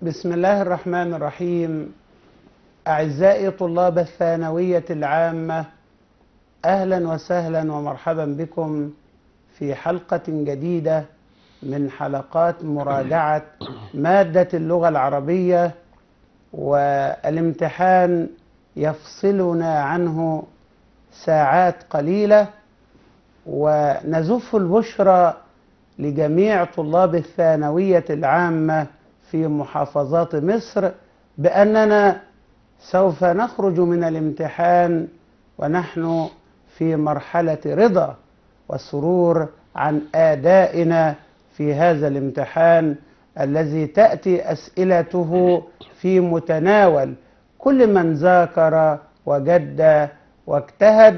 بسم الله الرحمن الرحيم أعزائي طلاب الثانوية العامة أهلا وسهلا ومرحبا بكم في حلقة جديدة من حلقات مراجعة مادة اللغة العربية والامتحان يفصلنا عنه ساعات قليلة ونزف البشرى لجميع طلاب الثانوية العامة في محافظات مصر بأننا سوف نخرج من الامتحان ونحن في مرحلة رضا وسرور عن آدائنا في هذا الامتحان الذي تأتي أسئلته في متناول كل من ذاكر وجد واجتهد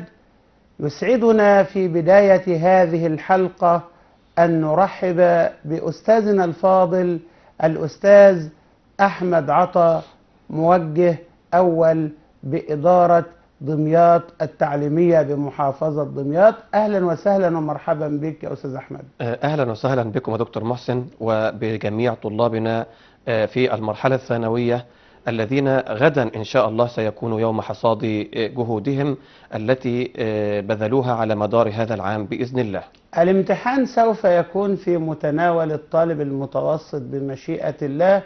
يسعدنا في بداية هذه الحلقة أن نرحب بأستاذنا الفاضل الأستاذ أحمد عطا موجه أول بإدارة دمياط التعليمية بمحافظة دمياط أهلا وسهلا ومرحبا بك يا أستاذ أحمد أهلا وسهلا بكم يا دكتور محسن وبجميع طلابنا في المرحلة الثانوية الذين غدا إن شاء الله سيكون يوم حصاد جهودهم التي بذلوها على مدار هذا العام بإذن الله الامتحان سوف يكون في متناول الطالب المتوسط بمشيئة الله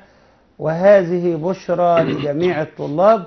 وهذه بشرى لجميع الطلاب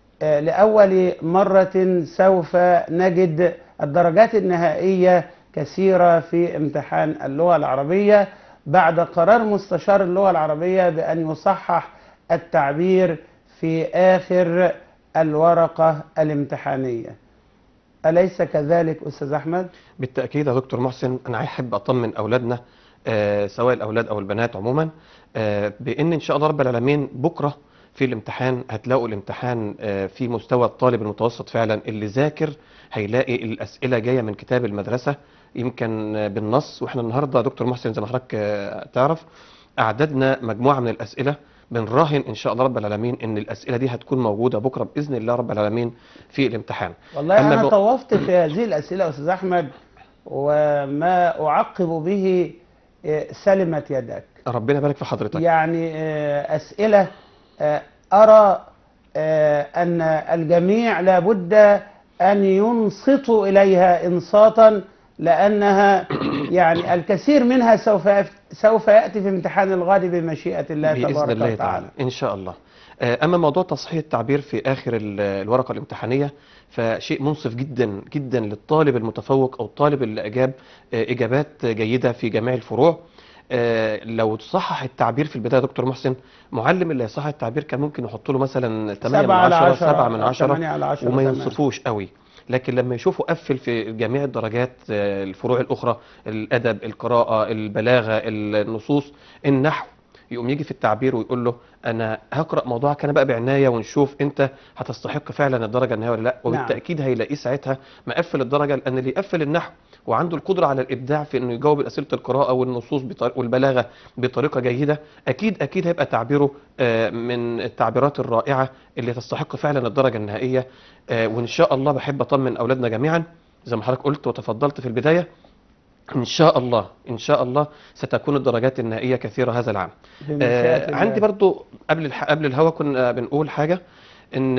لأول مرة سوف نجد الدرجات النهائية كثيرة في امتحان اللغة العربية بعد قرار مستشار اللغة العربية بأن يصحح التعبير في آخر الورقة الامتحانية أليس كذلك أستاذ أحمد؟ بالتأكيد يا دكتور محسن أنا أحب أطمن أولادنا آه سواء الأولاد أو البنات عموما آه بأن إن شاء الله رب العالمين بكرة في الامتحان هتلاقوا الامتحان آه في مستوى الطالب المتوسط فعلا اللي ذاكر هيلاقي الأسئلة جاية من كتاب المدرسة يمكن بالنص واحنا النهارده دكتور محسن زي ما حضرتك تعرف أعددنا مجموعة من الأسئلة بنراهن ان شاء الله رب العالمين ان الاسئله دي هتكون موجوده بكره باذن الله رب العالمين في الامتحان والله انا ب... طوفت في هذه الاسئله يا استاذ احمد وما اعقب به سلمت يدك ربنا يبارك في حضرتك يعني اسئله ارى ان الجميع لابد ان ينصتوا اليها انصاتا لانها يعني الكثير منها سوف سوف ياتي في امتحان الغد بمشيئه الله بإذن تبارك الله وتعالى تعالى ان شاء الله اما موضوع تصحيح التعبير في اخر الورقه الامتحانيه فشيء منصف جدا جدا للطالب المتفوق او الطالب اللي اجاب اجابات جيده في جميع الفروع لو تصحح التعبير في البدايه يا دكتور محسن معلم اللي يصحح التعبير كان ممكن يحط له مثلا 8 من 10 7 من 10 وما ينصفوش قوي لكن لما يشوفوا قفل في جميع الدرجات الفروع الأخرى الأدب القراءة البلاغة النصوص النحو يقوم يجي في التعبير ويقول له أنا هقرأ موضوعك أنا بقى بعناية ونشوف أنت هتستحق فعلا الدرجة النهائية ولا لا وبالتأكيد هيلاقيه ساعتها مقفل الدرجة لأن اللي يقفل النحو وعنده القدرة على الإبداع في إنه يجاوب أسئلة القراءة والنصوص والبلاغة بطريقة جيدة أكيد أكيد هيبقى تعبيره من التعبيرات الرائعة اللي تستحق فعلا الدرجة النهائية وإن شاء الله بحب أطمن أولادنا جميعا زي ما حضرتك قلت وتفضلت في البداية إن شاء الله إن شاء الله ستكون الدرجات النهائية كثيرة هذا العام آه عندي برضو قبل الح... قبل الهوا كنا بنقول حاجة ان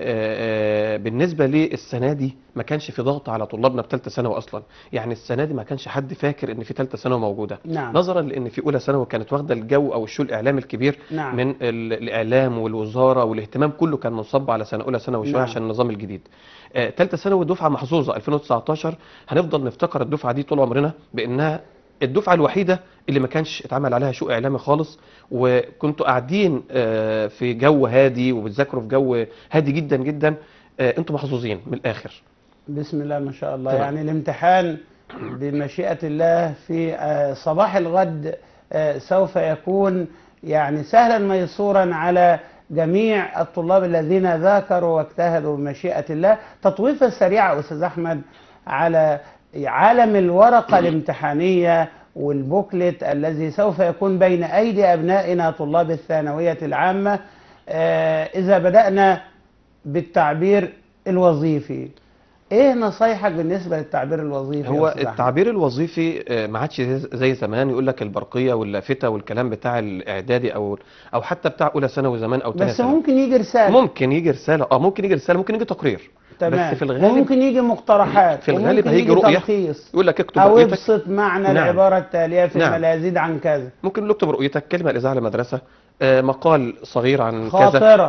بالنسبة للسنة دي ما كانش في ضغط على طلابنا في ثالثه ثانوي اصلا يعني السنة دي ما كانش حد فاكر ان في ثالثه ثانوي موجودة نعم. نظرا لان في اولى ثانوي كانت واخدة الجو او الشو الاعلامي الكبير نعم. من الاعلام والوزارة والاهتمام كله كان منصب على سنة اولى ثانوي شوية نعم. عشان النظام الجديد ثالثه ثانوي دفعة محظوظة 2019 هنفضل نفتكر الدفعة دي طول عمرنا بانها الدفعة الوحيدة اللي ما كانش اتعمل عليها شو اعلامي خالص وكنتوا قاعدين في جو هادي وبتذاكروا في جو هادي جدا جدا انتوا محظوظين من الاخر بسم الله ما شاء الله طبعا. يعني الامتحان بمشيئة الله في صباح الغد سوف يكون يعني سهلا ميسورا على جميع الطلاب الذين ذاكروا واجتهدوا بمشيئة الله تطويفة سريعة أستاذ أحمد على عالم الورقة الامتحانية والبوكلت الذي سوف يكون بين أيدي أبنائنا طلاب الثانوية العامة إذا بدأنا بالتعبير الوظيفي ايه نصايحك بالنسبه للتعبير الوظيفي يا هو أستاذ أحمد؟ التعبير الوظيفي آه، ما عادش زي زي زمان يقول لك البرقيه واللافته والكلام بتاع الاعدادي او او حتى بتاع اولى ثانوي زمان او ثانيه بس ثانوي ممكن يجي رساله ممكن يجي رساله اه ممكن يجي رساله ممكن يجي تقرير تمام بس في الغالب ممكن يجي مقترحات في الغالب وممكن هيجي يجي رؤية. تلخيص يقول لك اكتب او رؤيتك ابسط معنى نعم. العباره التاليه فيما نعم. لا يزيد عن كذا ممكن يقول اكتب رؤيتك كلمه الاذاعه للمدرسه آه، مقال صغير عن كذا خاطره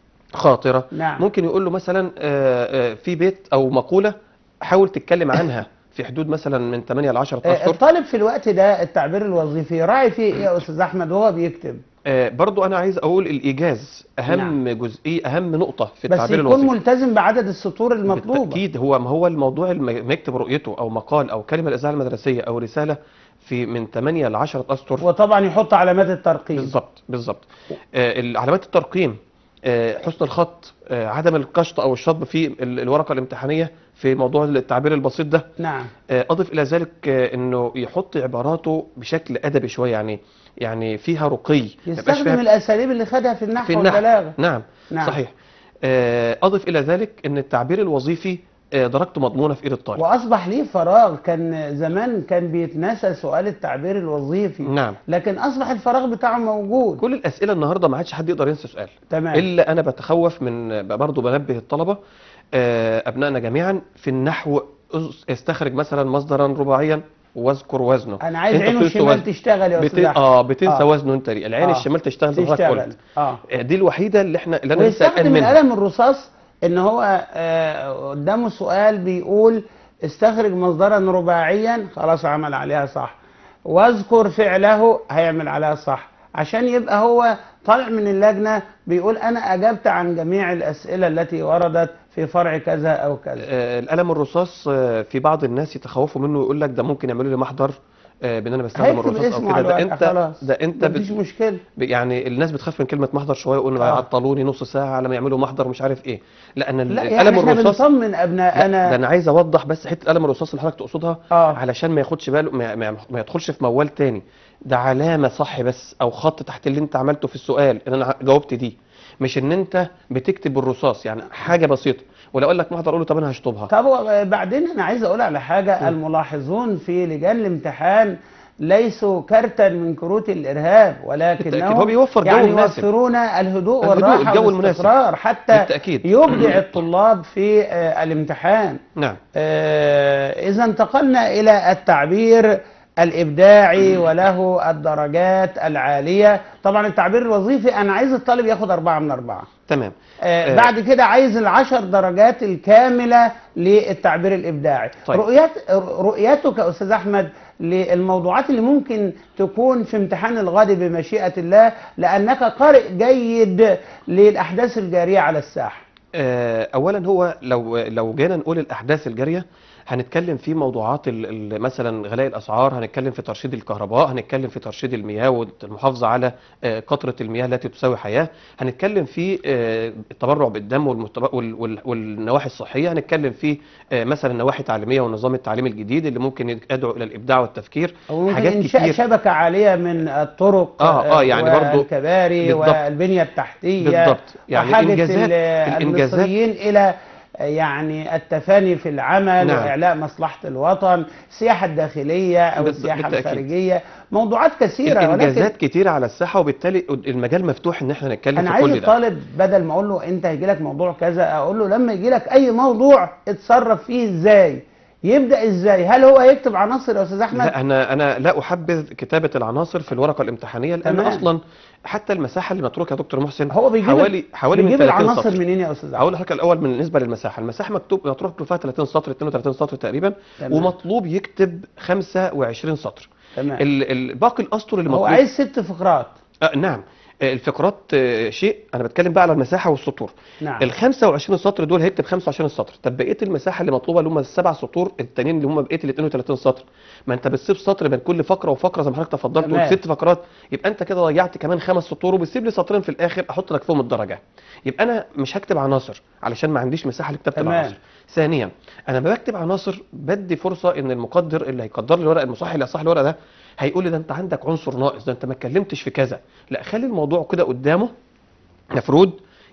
خاطره نعم ممكن يقول له مثلا آه، آه، في بيت او مقوله حاول تتكلم عنها في حدود مثلا من 8 ل 10 آه، اشهر الطالب في الوقت ده التعبير الوظيفي راعي فيه ايه يا استاذ احمد وهو بيكتب آه، برضو انا عايز اقول الايجاز اهم جزئيه اهم نقطه في بس التعبير يكون الوظيفي ملتزم بعدد السطور المطلوبه بالتاكيد هو ما هو الموضوع لما ما يكتب رؤيته او مقال او كلمه الاذاعه المدرسيه او رساله في من 8 ل 10 اسطر وطبعا يحط علامات الترقيم بالظبط بالظبط آه، علامات الترقيم آه، حسن الخط آه، عدم القشط او الشطب في ال- الورقه الامتحانيه في موضوع التعبير البسيط ده نعم آه، اضف الى ذلك آه، انه يحط عباراته بشكل ادبي شويه يعني يعني فيها رقي ما يبقاش يستخدم فيها الاساليب اللي خدها في النحو في النحو والبلاغه نعم نعم. صحيح آه، اضف الى ذلك ان التعبير الوظيفي آه، درجته مضمونه في ايد الطالب واصبح ليه فراغ كان زمان كان بيتنسى سؤال التعبير الوظيفي نعم لكن اصبح الفراغ بتاعه موجود كل الاسئله النهارده ما عادش حد يقدر ينسى سؤال تمام الا انا بتخوف من برضه بنبه الطلبه آه، ابنائنا جميعا في النحو أز- استخرج مثلا مصدرا رباعيا واذكر وزنه انا عايز أنت عينه بتنسى الشمال وزن. تشتغل يا بت... استاذ احمد اه بتنسى آه. وزنه انت دي العين آه. الشمال تشتغل زي ما حضرتك تشتغل قلت اه آه، دي الوحيده اللي احنا اللي انا لسه قلقان ويستخدم منها القلم الرصاص ان هو آه، قدامه سؤال بيقول استخرج مصدرا رباعيا خلاص عمل عليها صح واذكر فعله هيعمل عليها صح عشان يبقى هو طالع من اللجنه بيقول انا اجبت عن جميع الاسئله التي وردت في فرع كذا او كذا آه، القلم الرصاص آه، في بعض الناس يتخوفوا منه ويقول لك ده ممكن يعملوا لي محضر آه، بان انا بستخدم هيكتب الرصاص او اسمه كده على ده الورقه انت خلاص ده انت مفيش بت... مشكله ب- يعني الناس بتخاف من كلمه محضر شويه يقول آه. عطلوني نص ساعه على ما يعملوا محضر مش عارف ايه لا انا لا يعني القلم احنا الرصاص بنطمن لا، ابنائنا ده انا عايز اوضح بس حته قلم الرصاص اللي حضرتك تقصدها اه علشان ما ياخدش باله ما, ما, ما يدخلش في موال تاني ده علامه صح بس او خط تحت اللي انت عملته في السؤال ان انا جاوبت دي مش ان انت بتكتب بالرصاص يعني حاجه بسيطه ولو قال لك محضر اقول له طب انا هشطبها طب هو بعدين انا عايز اقول على حاجه م. الملاحظون في لجان الامتحان ليسوا كرتا من كروت الارهاب بالتأكيد ولكنهم هو بيوفر جو يعني مناسب يوفرون الهدوء الهدوء، والراحه الجو المناسب. والاستقرار حتى بالتاكيد يبدع الطلاب في آه، الامتحان نعم آه، اذا انتقلنا الى التعبير الابداعي وله الدرجات العاليه طبعا التعبير الوظيفي انا عايز الطالب ياخد أربعة من أربعة تمام آه، آه. بعد كده عايز العشر درجات الكاملة للتعبير الإبداعي طيب. رؤيات رؤيتك يا أستاذ أحمد للموضوعات اللي ممكن تكون في امتحان الغد بمشيئة الله لأنك قارئ جيد للأحداث الجارية على الساحة آه، اولا هو لو لو جينا نقول الاحداث الجاريه هنتكلم في موضوعات ال- ال- مثلا غلاء الاسعار هنتكلم في ترشيد الكهرباء هنتكلم في ترشيد المياه والمحافظه على آه، قطره المياه التي تساوي حياه هنتكلم في آه، التبرع بالدم والمتب- وال- وال- والنواحي الصحيه هنتكلم في آه، مثلا نواحي تعليميه والنظام التعليمي الجديد اللي ممكن يدعو الى الابداع والتفكير أو ممكن حاجات إنشاء كتير. شبكة عالية من الطرق آه، آه، يعني برضو والكباري بالضبط. والبنية التحتية بالضبط. يعني وحاجة الإنجازات- ال- الإنجازات- المصريين إلى يعني التفاني في العمل نعم. وإعلاء مصلحة الوطن السياحة الداخلية أو بالض- السياحة بالتأكيد. الخارجية موضوعات كثيرة ولكن الانجازات كتيره على الساحه وبالتالي المجال مفتوح ان احنا نتكلم أنا في عايز كل ده الطالب بدل ما أقول له أنت هيجي لك موضوع كذا أقول له لما يجي لك أي موضوع اتصرف فيه إزاي يبدأ إزاي هل هو هيكتب عناصر يا أستاذ أحمد لا انا انا لا احبذ كتابه العناصر في الورقه الامتحانيه لان تمام. اصلا حتى المساحه اللي متروكه يا دكتور محسن هو بيجيب حوالي حوالي من بيجيب 30 العناصر سطر منين يا أستاذ أحمد هقول لحضرتك الاول بالنسبه للمساحه المساحه مكتوب متروك له فيها 30 سطر 32 سطر تقريبا تمام. ومطلوب يكتب 25 سطر تمام ال- ال- باقي الاسطر اللي هو مطلوب عايز ست فقرات آه نعم آه، الفقرات آه، شيء انا بتكلم بقى على المساحه والسطور نعم ال 25 سطر دول هيكتب 25 سطر طب بقيه المساحه اللي مطلوبه اللي هم السبع سطور التانيين اللي هم بقيه ال 32 سطر ما انت بتسيب سطر بين كل فقره وفقره زي ما حضرتك تفضلت تمام. قلت ست فقرات يبقى انت كده ضيعت كمان خمس سطور وبتسيب لي سطرين في الاخر احط لك فيهم الدرجه يبقى انا مش هكتب عناصر علشان ما عنديش مساحه لكتابه تمام. العناصر ثانيا انا لما بكتب عناصر بدي فرصه ان المقدر اللي هيقدر لي الورق المصحح اللي هيصحح الورق ده هيقول لي ده انت عندك عنصر ناقص ده انت ما اتكلمتش في كذا لا خلي الموضوع كده قدامه مفروض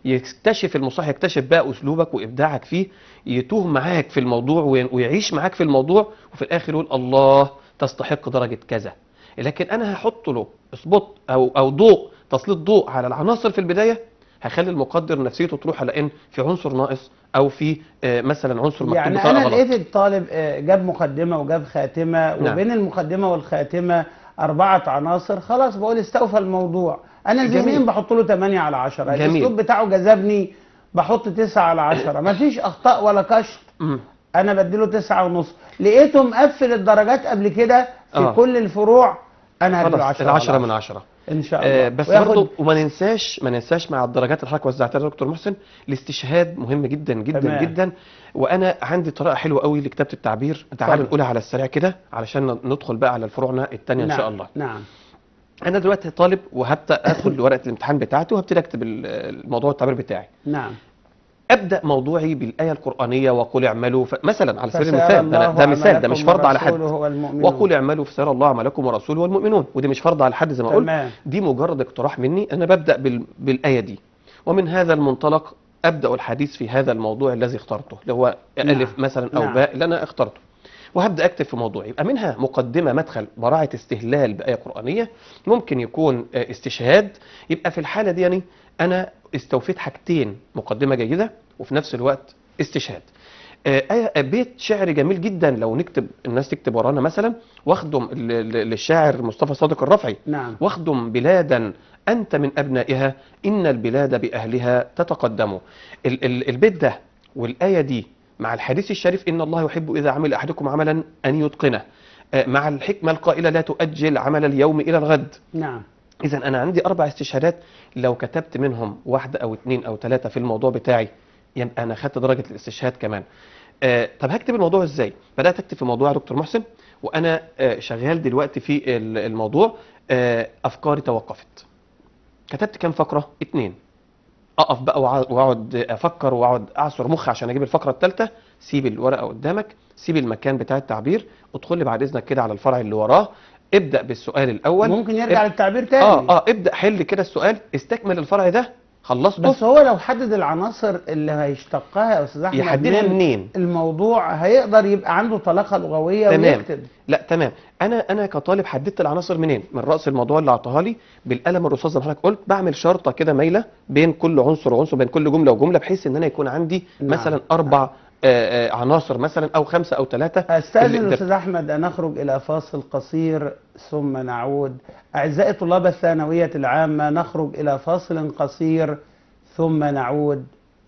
يكتشف المصحح يكتشف بقى اسلوبك وابداعك فيه يتوه معاك في الموضوع وي- ويعيش معاك في الموضوع وفي الاخر يقول الله تستحق درجه كذا لكن انا هحط له سبوت او او ضوء تسليط ضوء على العناصر في البدايه هخلي المقدر نفسيته تروح على ان في عنصر ناقص او في آه، مثلا عنصر مكتوب يعني بطريقه انا غلط لقيت الطالب آه، جاب مقدمه وجاب خاتمه نعم. وبين المقدمه والخاتمه اربعه عناصر خلاص بقول استوفى الموضوع انا جميل. ذهنيا بحط له 8 على 10 جميل. الاسلوب بتاعه جذبني بحط 9 على 10 مفيش اخطاء ولا كشف مم. انا بديله تسعة ونص لقيته مقفل الدرجات قبل كده في آه. كل الفروع انا هديله خلاص 10 العشرة من عشرة ان شاء آه، الله بس وياخد- برضه وما ننساش ما ننساش مع الدرجات اللي حضرتك وزعتها يا دكتور محسن الاستشهاد مهم جدا جدا تمام. جدا وانا عندي طريقه حلوه قوي لكتابه التعبير تعالوا اتفضل. نقولها على السريع كده علشان ندخل بقى على الفروعنا الثانيه ان نعم. شاء الله نعم انا دلوقتي طالب وهبدا ادخل ورقه الامتحان بتاعتي وهبتدي اكتب ال- الموضوع التعبير بتاعي نعم ابدا موضوعي بالايه القرانيه وقل اعملوا ف... مثلا على سبيل فسيرى المثال ده, الله ده مثال ده عملكم مش فرض على حد ورسوله والمؤمنون. وقل اعملوا فسيرى الله عملكم ورسوله والمؤمنون ودي مش فرض على حد زي ما قلت تمام دي مجرد اقتراح مني انا ببدا بال... بالايه دي ومن هذا المنطلق ابدا الحديث في هذا الموضوع الذي اخترته اللي هو نعم. الف مثلا او نعم. باء اللي انا اخترته وهبدا اكتب في موضوع يبقى منها مقدمه مدخل براعه استهلال بايه قرانيه ممكن يكون آه، استشهاد يبقى في الحاله دي يعني انا استوفيت حاجتين مقدمه جيده وفي نفس الوقت استشهاد آه، آية- بيت شعر جميل جدا لو نكتب الناس تكتب ورانا مثلا واخدم ل- ل- للشاعر مصطفى صادق الرفعي نعم واخدم بلادا أنت من أبنائها إن البلاد بأهلها تتقدم ال- ال- البيت ده والآية دي مع الحديث الشريف إن الله يحب إذا عمل أحدكم عملا أن يتقنه آه، مع الحكمة القائلة لا تؤجل عمل اليوم إلى الغد نعم إذا أنا عندي أربع استشهادات لو كتبت منهم واحدة أو اتنين أو ثلاثة في الموضوع بتاعي يبقى أنا خدت درجة الاستشهاد كمان. آه طب هكتب الموضوع إزاي؟ بدأت أكتب في موضوع يا دكتور محسن وأنا آه شغال دلوقتي في ال- الموضوع آه أفكاري توقفت. كتبت كام فقرة؟ اتنين. أقف بقى وأع- وأقعد أفكر وأقعد أعصر مخي عشان أجيب الفقرة الثالثة، سيب الورقة قدامك، سيب المكان بتاع التعبير، ادخل لي بعد إذنك كده على الفرع اللي وراه، ابدأ بالسؤال الأول ممكن يرجع اب- للتعبير تاني اه اه ابدا حل كده السؤال استكمل الفرع ده خلصته بس هو لو حدد العناصر اللي هيشتقها يا استاذ احمد يحددها من منين الموضوع هيقدر يبقى عنده طلاقه لغويه تمام. ويكتب لا تمام انا انا كطالب حددت العناصر منين من راس الموضوع اللي اعطاها لي بالقلم الرصاص زي ما حضرتك قلت بعمل شرطه كده مايله بين كل عنصر وعنصر بين كل جمله وجمله بحيث ان انا يكون عندي نعم. مثلا اربع آه، آه، عناصر مثلا او خمسه او ثلاثه استاذن الاستاذ احمد ان نخرج الى فاصل قصير ثم نعود اعزائي طلاب الثانويه العامه نخرج الى فاصل قصير ثم نعود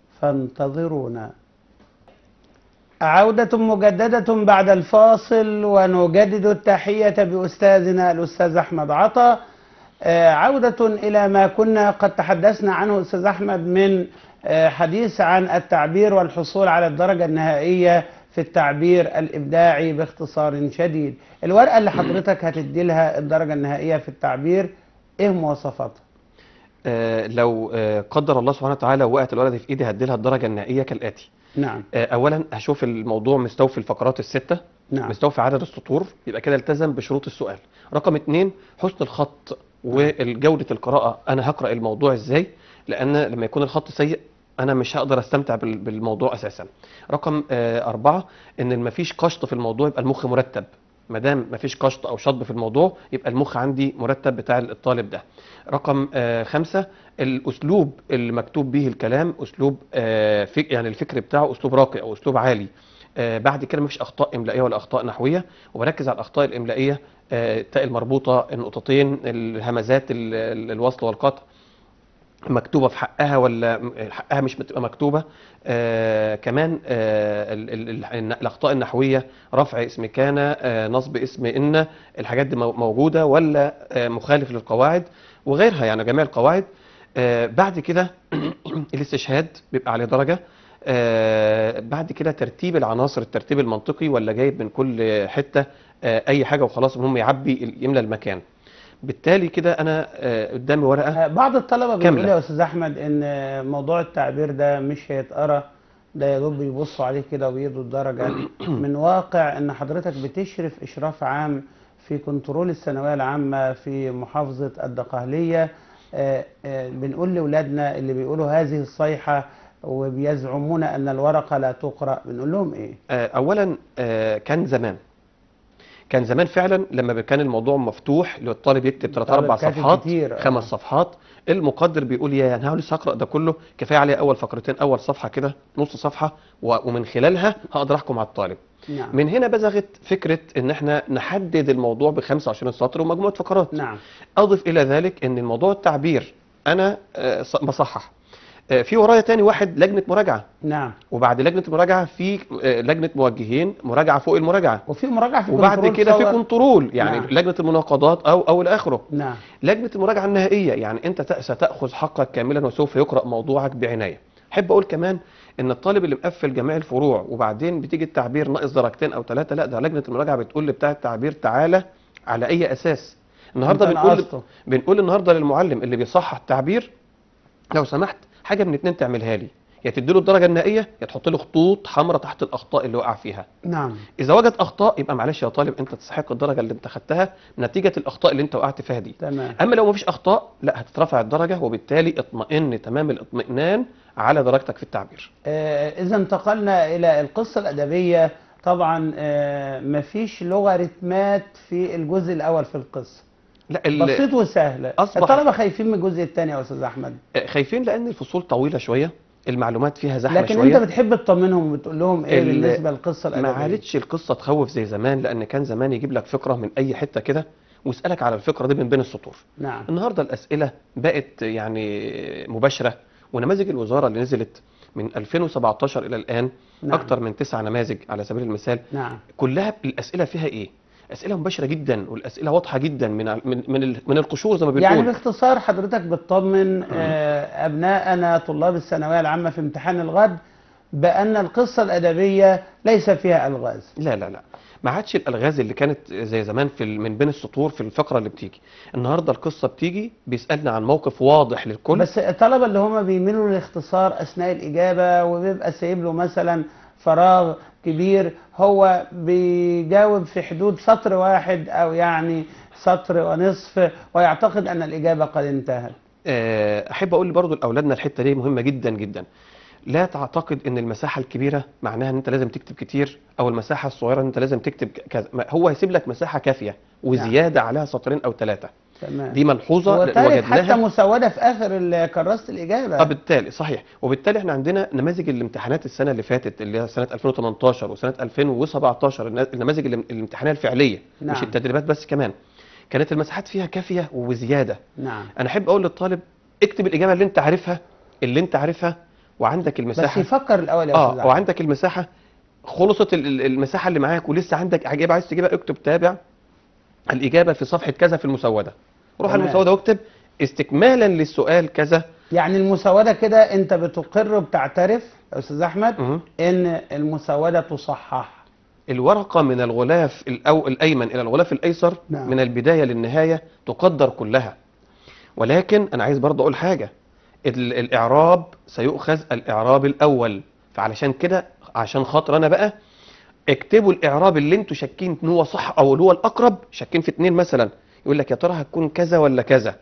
فانتظرونا عودة مجددة بعد الفاصل ونجدد التحية بأستاذنا الأستاذ أحمد عطا آه، عودة إلى ما كنا قد تحدثنا عنه أستاذ أحمد من آه، حديث عن التعبير والحصول على الدرجة النهائية في التعبير الإبداعي باختصار شديد الورقة اللي حضرتك هتدي لها الدرجة النهائية في التعبير إيه مواصفاتها؟ آه، لو آه، قدر الله سبحانه وتعالى وقعت الورقه دي في ايدي هديلها الدرجه النهائيه كالاتي نعم آه، اولا هشوف الموضوع مستوفي الفقرات السته نعم مستوفي عدد السطور يبقى كده التزم بشروط السؤال رقم اتنين حسن الخط وجودة القراءة أنا هقرأ الموضوع إزاي لأن لما يكون الخط سيء أنا مش هقدر أستمتع بال- بالموضوع أساسا رقم آه، أربعة إن مفيش قشط في الموضوع يبقى المخ مرتب ما دام مفيش قشط او شطب في الموضوع يبقى المخ عندي مرتب بتاع الطالب ده رقم آه خمسة الاسلوب اللي مكتوب به الكلام اسلوب آه فك يعني الفكر بتاعه اسلوب راقي او اسلوب عالي آه بعد كده مفيش اخطاء املائيه ولا اخطاء نحويه وبركز على الاخطاء الاملائيه آه، التاء المربوطه النقطتين الهمزات ال- ال- الوصل والقطع مكتوبه في حقها ولا م- حقها مش بتبقى مكتوبه آه كمان آه ال- ال- ال- الن- الاخطاء النحويه رفع اسم كان آه نصب اسم ان الحاجات دي مو- موجوده ولا آه مخالف للقواعد وغيرها يعني جميع القواعد آه بعد كده الاستشهاد بيبقى عليه درجه آه بعد كده ترتيب العناصر الترتيب المنطقي ولا جايب من كل حته آه اي حاجه وخلاص المهم يعبي يملى المكان بالتالي كده انا آه قدامي ورقه آه، بعض الطلبة بيقول كاملة. يا أستاذ أحمد إن آه، موضوع التعبير ده مش هيتقرا ده يا دوب بيبصوا عليه كده ويدوا الدرجة من واقع إن حضرتك بتشرف إشراف عام في كنترول الثانوية العامة في محافظة الدقهلية آه، آه، بنقول لاولادنا اللي بيقولوا هذه الصيحه وبيزعمون ان الورقه لا تقرا بنقول لهم ايه آه، اولا آه، كان زمان كان زمان فعلا لما كان الموضوع مفتوح للطالب يكتب ثلاث الطالب اربع كاتب صفحات كتير، آه. خمس صفحات المقدر بيقول يا انا لسه هقرا ده كله كفايه عليه اول فقرتين اول صفحه كده نص صفحه و- ومن خلالها هقدر احكم على الطالب نعم من هنا بزغت فكره ان احنا نحدد الموضوع ب 25 سطر ومجموعه فقرات نعم اضف الى ذلك ان الموضوع التعبير انا آه، ص- بصحح آه، في ورايا تاني واحد لجنه مراجعه نعم وبعد لجنه المراجعه في آه، لجنه موجهين مراجعه فوق المراجعه وفي مراجعه في وبعد كنترول كده في صور. كنترول يعني نعم. لجنه المناقضات او او الى اخره نعم لجنه المراجعه النهائيه يعني انت تأ- ستاخذ حقك كاملا وسوف يقرا موضوعك بعنايه احب اقول كمان ان الطالب اللي مقفل جميع الفروع وبعدين بتيجي التعبير ناقص درجتين او ثلاثه لا ده لجنه المراجعه بتقول لبتاع التعبير تعالى على اي اساس النهارده أنت بنقول نقصته. بنقول النهارده للمعلم اللي بيصحح التعبير لو سمحت حاجه من اتنين تعملها لي يا تديله الدرجه النهائيه يا تحط له خطوط حمراء تحت الاخطاء اللي وقع فيها نعم اذا وجد اخطاء يبقى معلش يا طالب انت تستحق الدرجه اللي انت خدتها نتيجه الاخطاء اللي انت وقعت فيها دي تمام اما لو مفيش اخطاء لا هتترفع الدرجه وبالتالي اطمئن تمام الاطمئنان على درجتك في التعبير آه، إذا انتقلنا إلى القصة الأدبية طبعا آه، مفيش لوغاريتمات في الجزء الأول في القصة لا ال- بسيط وسهل أصبح- الطلبة خايفين من الجزء الثاني يا أستاذ أحمد خايفين لان الفصول طويله شويه المعلومات فيها زحمه لكن شويه أنت بتحب تطمنهم وبتقول لهم إيه ال- بالنسبة للقصة ما الأدبية عادتش القصه تخوف زي زمان لان كان زمان يجيب لك فكره من اي حته كده ويسالك على الفكره دي من بين السطور نعم النهارده الاسئله بقت يعني مباشره ونماذج الوزاره اللي نزلت من 2017 الى الان نعم. اكتر من تسع نماذج على سبيل المثال نعم كلها الاسئله فيها ايه اسئله مباشره جدا والاسئله واضحه جدا من من من, ال- من القشور زي ما يعني بنقول باختصار حضرتك بتطمن آه، أبناءنا طلاب الثانوية العامة في امتحان الغد بأن القصة الأدبية ليس فيها ألغاز لا لا لا ما عادش الالغاز اللي كانت زي زمان في ال- من بين السطور في الفقره اللي بتيجي النهارده القصه بتيجي بيسالنا عن موقف واضح للكل بس الطلبة اللي هم بيميلوا للاختصار أثناء الإجابة وبيبقى سايب له مثلا فراغ كبير هو بيجاوب في حدود سطر واحد أو يعني سطر ونصف ويعتقد أن الإجابة قد انتهت آه، احب اقول برضو لاولادنا الحته دي مهمه جدا جدا لا تعتقد ان المساحه الكبيره معناها ان انت لازم تكتب كتير او المساحه الصغيره ان انت لازم تكتب ك- كذا ما- هو هيسيب لك مساحه كافيه وزياده عليها سطرين او ثلاثه تمام دي ملحوظه وتالت حتى وجدناها مسودة في آخر ال- كراسة الإجابة اه بالتالي صحيح وبالتالي احنا عندنا نماذج الامتحانات السنه اللي فاتت اللي هي سنه 2018 وسنه 2017 النا- النماذج الام- الامتحانيه الفعليه نعم. مش التدريبات بس كمان كانت المساحات فيها كافيه وزياده نعم انا احب اقول للطالب اكتب الاجابه اللي انت عارفها اللي انت عارفها وعندك بس المساحه يفكر الأول يا أستاذ اه أحمد. وعندك المساحه خلصت ال- ال- المساحه اللي معاك ولسه عندك اجابه عايز تجيبها اكتب تابع الاجابه في صفحه كذا في المسوده روح تمام. المسوده واكتب استكمالا للسؤال كذا يعني المسودة كده أنت بتقر وبتعترف يا أستاذ أحمد مه. إن المسودة تصحح الورقة من الغلاف الأو الأيمن إلى الغلاف الأيسر نعم. من البداية للنهاية تقدر كلها ولكن أنا عايز برضه أقول حاجة ال- الإعراب سيؤخذ الإعراب الأول فعلشان كده عشان خاطر أنا بقى اكتبوا الإعراب اللي انتوا شاكين إن هو صح أو اللي هو الأقرب شاكين في اتنين مثلا يقول لك يا ترى هتكون كذا ولا كذا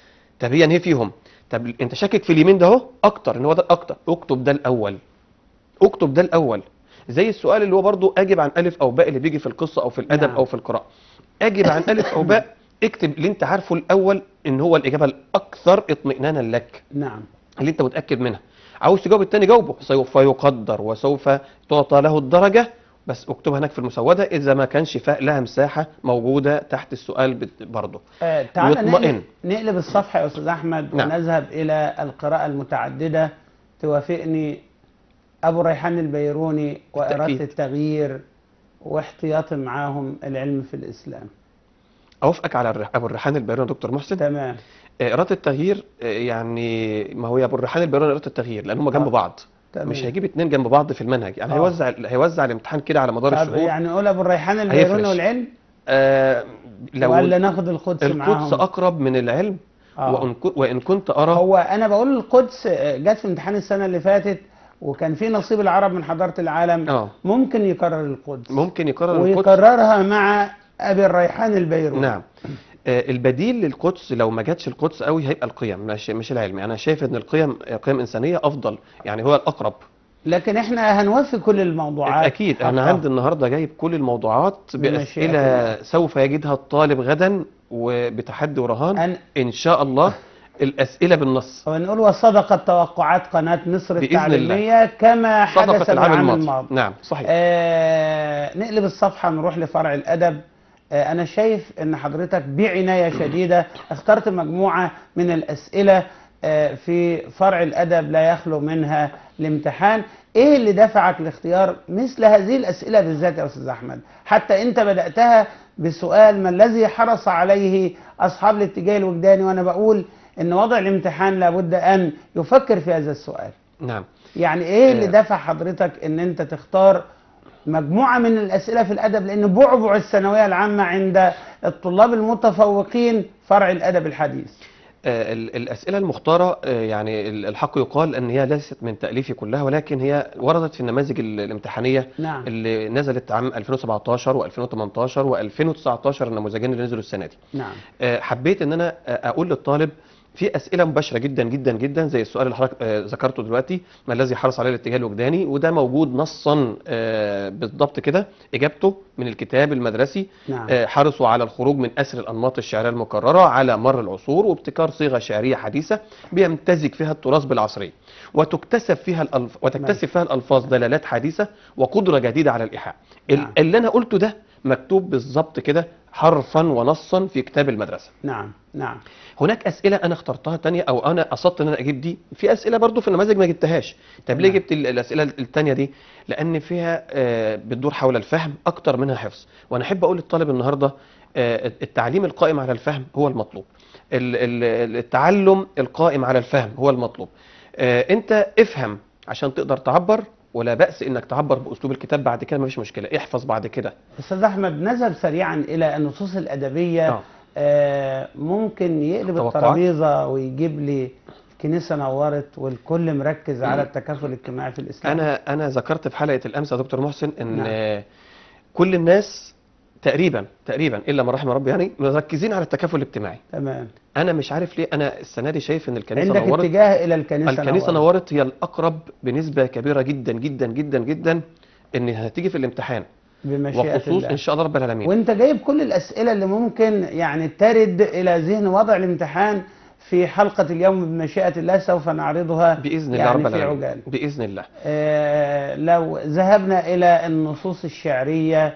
طب هي انهي فيهم طب انت شاكك في اليمين ده اهو اكتر ان هو ده الاكتر اكتب ده الاول اكتب ده الاول زي السؤال اللي هو برضو اجب عن الف او باء اللي بيجي في القصه او في الادب نعم. او في القراءه اجب عن الف او باء اكتب اللي انت عارفه الاول ان هو الاجابه الاكثر اطمئنانا لك نعم اللي انت متاكد منها عاوز تجاوب التاني جاوبه سوف يقدر وسوف تعطى له الدرجه بس اكتبها هناك في المسوده اذا ما كانش فا- لها مساحه موجوده تحت السؤال بت- برضه آه تعالى واطمئن. نقلب, نقلب الصفحة يا أستاذ أحمد نعم. ونذهب إلى القراءة المتعددة توافقني أبو ريحان البيروني وإرادة بالتأكيد. التغيير واحتياط معاهم العلم في الإسلام اوافقك على الرح- ابو الريحان البيروني يا دكتور محسن تمام آه، اراده التغيير آه، يعني ما هو يا ابو الريحان البيروني اراده التغيير لان هم جنب آه. بعض تمام. مش هيجيب اتنين جنب بعض في المنهج يعني آه. هيوزع هيوزع الامتحان كده على مدار طب الشهور يعني نقول أبو الريحان البيروني هيفرش. والعلم آه لو ولا ناخد القدس القدس معاهم اقرب من العلم آه. وان كو- وان كنت ارى هو انا بقول القدس آه، جت في امتحان السنه اللي فاتت وكان في نصيب العرب من حضاره العالم اه ممكن يكرر القدس ممكن يكرر القدس ويكررها مع ابي الريحان البيروني نعم آه، البديل للقدس لو ما جاتش القدس قوي هيبقى القيم مش مش العلم انا شايف ان القيم قيم انسانيه افضل يعني هو الاقرب لكن احنا هنوفي كل الموضوعات اكيد انا حقها. عندي النهارده جايب كل الموضوعات بمشيئة باسئله الله. سوف يجدها الطالب غدا وبتحدي ورهان أن- ان شاء الله الاسئله بالنص ونقول وصدقت توقعات قناة مصر بإذن التعليمية كما صدقه حدث العام العام الماضي الماضي نعم صحيح آه نقلب الصفحة نروح لفرع الأدب آه أنا شايف إن حضرتك بعناية شديدة اخترت مجموعة من الأسئلة آه في فرع الأدب لا يخلو منها الامتحان إيه اللي دفعك لاختيار مثل هذه الأسئلة بالذات يا أستاذ أحمد حتى أنت بدأتها بسؤال ما الذي حرص عليه أصحاب الاتجاه الوجداني وأنا بقول إن وضع الامتحان لابد أن يفكر في هذا السؤال نعم يعني ايه اللي آه. دفع حضرتك ان انت تختار مجموعة من الأسئلة في الأدب لأن بعبع الثانوية العامة عند الطلاب المتفوقين فرع الأدب الحديث آه، ال- الأسئلة المختارة آه، يعني ال- الحق يقال أن هي ليست من تأليفي كلها ولكن هي وردت في النماذج ال- الامتحانية نعم اللي نزلت عام 2017 و2018 و2019 النموذجين اللي نزلوا السنة دي نعم آه، حبيت ان انا آه، اقول للطالب في اسئله مباشره جدا جدا جدا زي السؤال اللي حضرتك آه، ذكرته دلوقتي ما الذي حرص عليه الاتجاه الوجداني وده موجود نصا آه، بالضبط كده اجابته من الكتاب المدرسي نعم آه، حرصوا على الخروج من اسر الانماط الشعريه المكرره على مر العصور وابتكار صيغه شعريه حديثه بيمتزج فيها التراث بالعصريه وتكتسب فيها الألف وتكتسب فيها الالفاظ دلالات حديثه وقدره جديده على الايحاء ال- نعم. اللي انا قلته ده مكتوب بالظبط كده حرفا ونصا في كتاب المدرسه نعم نعم هناك اسئله انا اخترتها تانية او انا قصدت ان انا اجيب دي في اسئله برضو في النماذج ما جبتهاش طب ليه تمام. جبت ال- الاسئله التانية دي لان فيها آه، بتدور حول الفهم اكتر منها حفظ وانا احب اقول للطالب النهارده آه، التعليم القائم على الفهم هو المطلوب ال- ال- التعلم القائم على الفهم هو المطلوب آه، انت افهم عشان تقدر تعبر ولا بأس انك تعبر باسلوب الكتاب بعد كده مفيش مشكله احفظ بعد كده أستاذ أحمد نذهب سريعا إلى النصوص الأدبية آه. آه ممكن يقلب توقعات؟ الترابيزة ويجيب لي الكنيسة نورت والكل مركز على التكافل الاجتماعي في الإسلام انا انا ذكرت في حلقه الامس يا دكتور محسن ان نعم. آه، كل الناس تقريبا تقريبا الا من رحم ربي يعني مركزين على التكافل الاجتماعي تمام انا مش عارف ليه انا السنه دي شايف ان الكنيسه عندك نورت اتجاه إلى الكنيسة الكنيسه نورت. نورت هي الاقرب بنسبه كبيره جدا جدا جدا جدا ان هتيجي في الامتحان بمشيئة وخصوص الله ان شاء الله رب العالمين وانت جايب كل الاسئله اللي ممكن يعني ترد الى ذهن وضع الامتحان في حلقه اليوم بمشيئه الله سوف نعرضها باذن الله يعني رب في العالمين عجال باذن الله آه لو ذهبنا الى النصوص الشعريه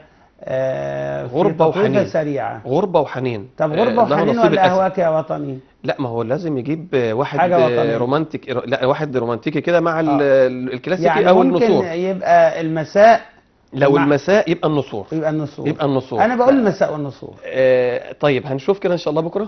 آه في غربة تطويفة وحنين. سريعه غربه وحنين طب آه، غربه له وحنين نصيب ولا الأسد. اهواك يا وطني لا ما هو لازم يجيب آه، واحد حاجة آه، وطنية. رومانتيك لا واحد رومانتيكي كده مع ال- آه. ال- الكلاسيكي يعني او ممكن النصور يبقى المساء لو مع- المساء يبقى النصور يبقى النصور يبقى النصور انا بقول المساء والنصور آه طيب هنشوف كده ان شاء الله بكره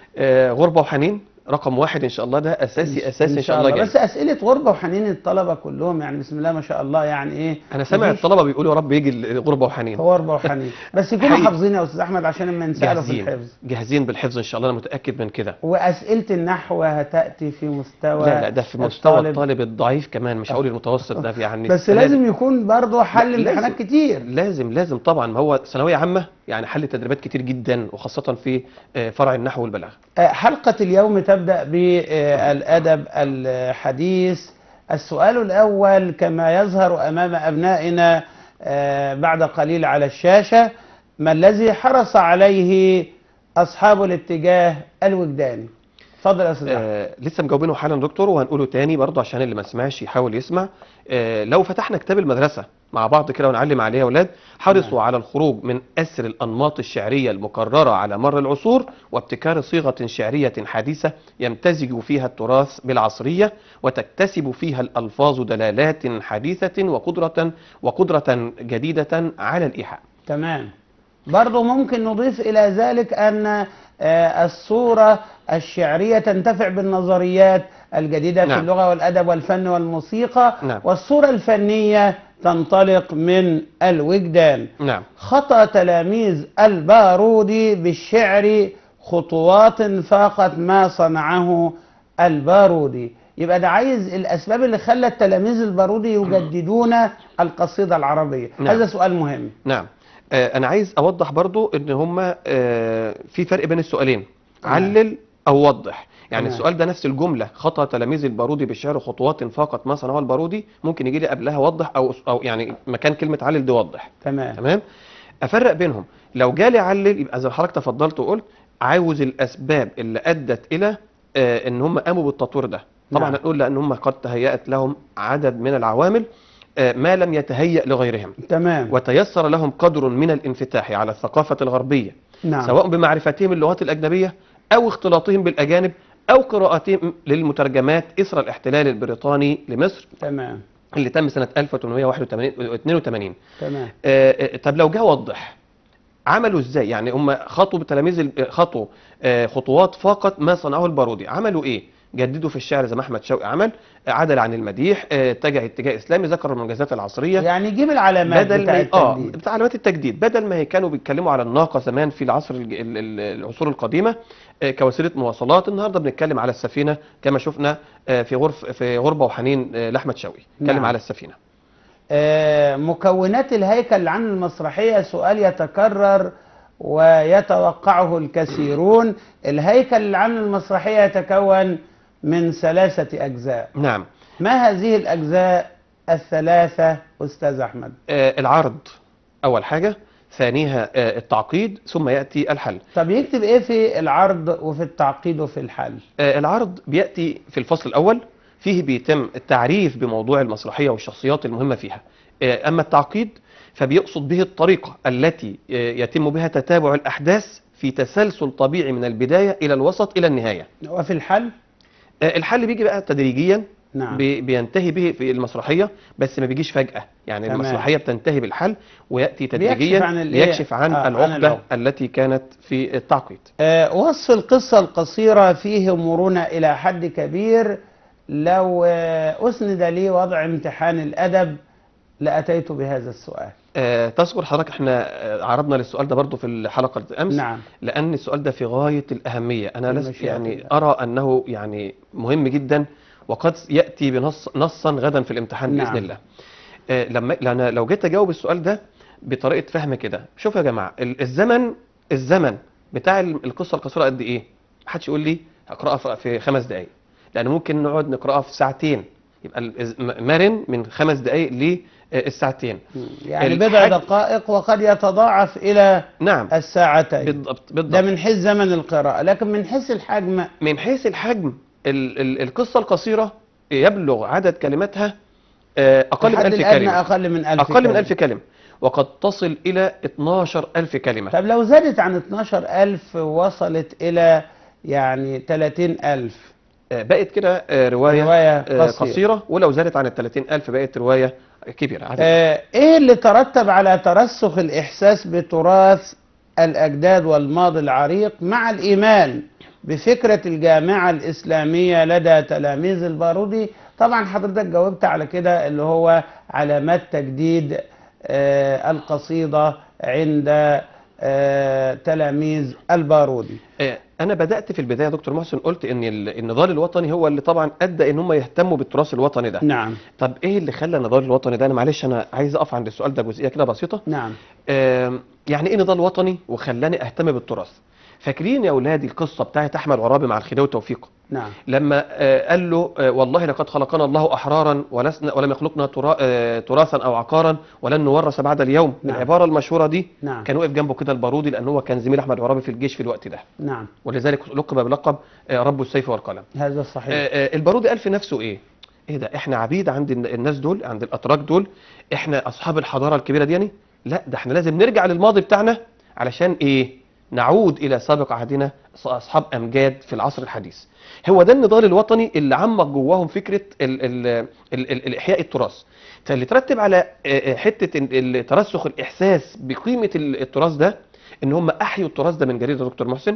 آه غربه وحنين رقم واحد ان شاء الله ده اساسي اساسي ان شاء الله جاي بس اسئله غربه وحنين الطلبه كلهم يعني بسم الله ما شاء الله يعني ايه انا سامع مفيش الطلبه بيقولوا يا رب يجي غربه وحنين غربه وحنين بس يكونوا حقيقي. حافظين يا استاذ احمد عشان لما نساله في جاهزين الحفظ جاهزين بالحفظ ان شاء الله انا متاكد من كده واسئله النحو هتاتي في مستوى لا لا ده في مستوى الطالب. الطالب الضعيف كمان مش هقول المتوسط ده يعني بس السنة لازم دي- يكون برضه حل لا، امتحانات لازم. كتير لازم لازم طبعا ما هو ثانويه عامه يعني حل تدريبات كتير جدا وخاصه في آه، فرع النحو والبلاغه آه، حلقه اليوم تبدا بالادب الحديث السؤال الاول كما يظهر امام ابنائنا آه، بعد قليل على الشاشه ما الذي حرص عليه اصحاب الاتجاه الوجداني اتفضل يا استاذ أحمد. آه لسه مجاوبينه حالا دكتور وهنقوله تاني برضه عشان اللي ما سمعش يحاول يسمع آه لو فتحنا كتاب المدرسة مع بعض كده ونعلم عليه يا اولاد حرصوا نعم. على الخروج من أسر الأنماط الشعرية المكررة على مر العصور وابتكار صيغة شعرية حديثة يمتزج فيها التراث بالعصرية وتكتسب فيها الألفاظ دلالات حديثة وقدرة وقدرة جديدة على الإيحاء تمام برضو ممكن نضيف إلى ذلك أن آه، الصورة الشعرية تنتفع بالنظريات الجديدة في نعم. اللغة والأدب والفن والموسيقى نعم. والصورة الفنية تنطلق من الوجدان نعم خطأ تلاميذ البارودي بالشعر خطوات فاقت ما صنعه البارودي يبقى ده عايز الأسباب اللي خلت تلاميذ البارودي يجددون القصيدة العربية نعم. هذا سؤال مهم نعم آه، انا عايز اوضح برضو ان هما آه، في فرق بين السؤالين تمام. علل او وضح يعني تمام. السؤال ده نفس الجمله خطا تلاميذ البارودي بالشعر خطوات فقط ما صنعه البارودي ممكن يجي لي قبلها وضح او او يعني مكان كلمه علل دي وضح تمام تمام افرق بينهم لو جالي علل يبقى زي ما حضرتك تفضلت وقلت عاوز الاسباب اللي ادت الى آه، ان هم قاموا بالتطوير ده طبعا نعم. هنقول لان هم قد تهيأت لهم عدد من العوامل آه، ما لم يتهيأ لغيرهم تمام وتيسر لهم قدر من الانفتاح على الثقافة الغربية نعم سواء بمعرفتهم اللغات الأجنبية أو اختلاطهم بالأجانب أو قراءتهم للمترجمات إثر الاحتلال البريطاني لمصر تمام اللي تم سنة 1882 تمام آه، آه، طب لو جه وضح عملوا ازاي يعني هم خطوا بتلاميذ ال- خطوا آه، خطوات فقط ما صنعه البارودي عملوا ايه جددوا في الشعر زي ما احمد شوقي عمل آه، عدل عن المديح آه، اتجه اتجاه اسلامي ذكر المنجزات العصريه يعني يجيب العلامات بدل بتاع ما اه التجديد بتاع علامات التجديد بدل ما هي كانوا بيتكلموا على الناقه زمان في العصر الج- ال- ال- العصور القديمه آه، كوسيله مواصلات النهارده بنتكلم على السفينه كما شفنا آه، في غرف في غربه وحنين آه، لاحمد شوقي اتكلم نعم. على السفينه آه، مكونات الهيكل عن المسرحية سؤال يتكرر ويتوقعه الكثيرون الهيكل العام للمسرحية يتكون من ثلاثة أجزاء نعم ما هذه الأجزاء الثلاثة أستاذ أحمد آه، العرض اول حاجه ثانيها آه، التعقيد ثم ياتي الحل طب يكتب إيه في العرض وفي التعقيد وفي الحل آه، العرض بياتي في الفصل الاول فيه بيتم التعريف بموضوع المسرحيه والشخصيات المهمه فيها آه، اما التعقيد فبيقصد به الطريقه التي آه، يتم بها تتابع الاحداث في تسلسل طبيعي من البدايه الى الوسط الى النهايه وفي الحل آه، الحل بيجي بقى تدريجيا نعم بي- بينتهي به في المسرحيه بس ما بيجيش فجاه يعني تمام. المسرحيه بتنتهي بالحل وياتي بيكشف تدريجيا عن الإيه؟ يكشف عن آه، عن العقده العقدة. التي كانت في التعقيد آه، وصف القصة القصيرة فيه مرونة إلى حد كبير لو آه، أسند لي وضع امتحان الأدب لأتيت بهذا السؤال آه، تذكر حضرتك احنا آه، عرضنا للسؤال ده برضو في الحلقه امس نعم لان السؤال ده في غايه الاهميه انا لس بمشيئة يعني الله. ارى انه يعني مهم جدا وقد ياتي بنص نصا غدا في الامتحان نعم. باذن الله آه، لما لأن لو جيت اجاوب السؤال ده بطريقه فهم كده شوفوا يا جماعه ال- الزمن الزمن بتاع ال- القصه القصيره قد ايه محدش يقول لي هقراها في- في خمس دقائق لان ممكن نقعد نقراها في ساعتين يبقى ال- م- مرن من خمس دقائق للساعتين يعني بضع الحج- دقائق وقد يتضاعف إلى نعم الساعتين بالضبط ده بالضبط من حيث زمن القراءة لكن من حيث الحجم من حيث الحجم ال ال القصة القصيرة يبلغ عدد كلماتها آه، أقل من الحد ألف الأدنى كلمة أقل من ألف أقل من كلمة. ألف كلمة وقد تصل إلى 12 ألف كلمة طب لو زادت عن 12 ألف وصلت إلى يعني 30 ألف آه، بقت كده آه، رواية, رواية آه، قصيرة. قصيرة ولو زادت عن ال 30 ألف بقت رواية كبيرة عدد. آه، ايه اللي ترتب على ترسخ الاحساس بتراث الاجداد والماضي العريق مع الايمان بفكره الجامعه الاسلاميه لدى تلاميذ البارودي طبعا حضرتك جاوبت على كده اللي هو علامات تجديد آه، القصيده عند آه، تلاميذ البارودي آه، أنا بدأت في البداية يا دكتور محسن قلت إن ال- النضال الوطني هو اللي طبعا أدى إن هم يهتموا بالتراث الوطني ده نعم طب إيه اللي خلى النضال الوطني ده أنا معلش أنا عايز أقف عند السؤال ده جزئية كده بسيطة نعم آم، يعني ايه نضال وطني وخلاني اهتم بالتراث فاكرين يا اولادي القصه بتاعت احمد عرابي مع الخديوي توفيق نعم لما آه، قال له آه، والله لقد خلقنا الله احرارا ولسنا ولم يخلقنا ترا- آه، تراثا او عقارا ولن نورث بعد اليوم نعم. العباره المشهوره دي نعم كان واقف جنبه كده البارودي لان هو كان زميل احمد عرابي في الجيش في الوقت ده نعم ولذلك لقب بلقب آه، رب السيف والقلم هذا صحيح آه، آه، البارودي قال في نفسه ايه ايه ده احنا عبيد عند الن- الناس دول عند الاتراك دول احنا اصحاب الحضاره الكبيره دي يعني لا ده احنا لازم نرجع للماضي بتاعنا علشان ايه نعود الى سابق عهدنا ص- اصحاب امجاد في العصر الحديث هو ده النضال الوطني اللي عمق جواهم فكره ال ال ال ال الاحياء التراث فاللي ترتب على آه، آه، حته ال- ال- ترسخ الاحساس بقيمه ال- التراث ده ان هم احيوا التراث ده من جريده يا دكتور محسن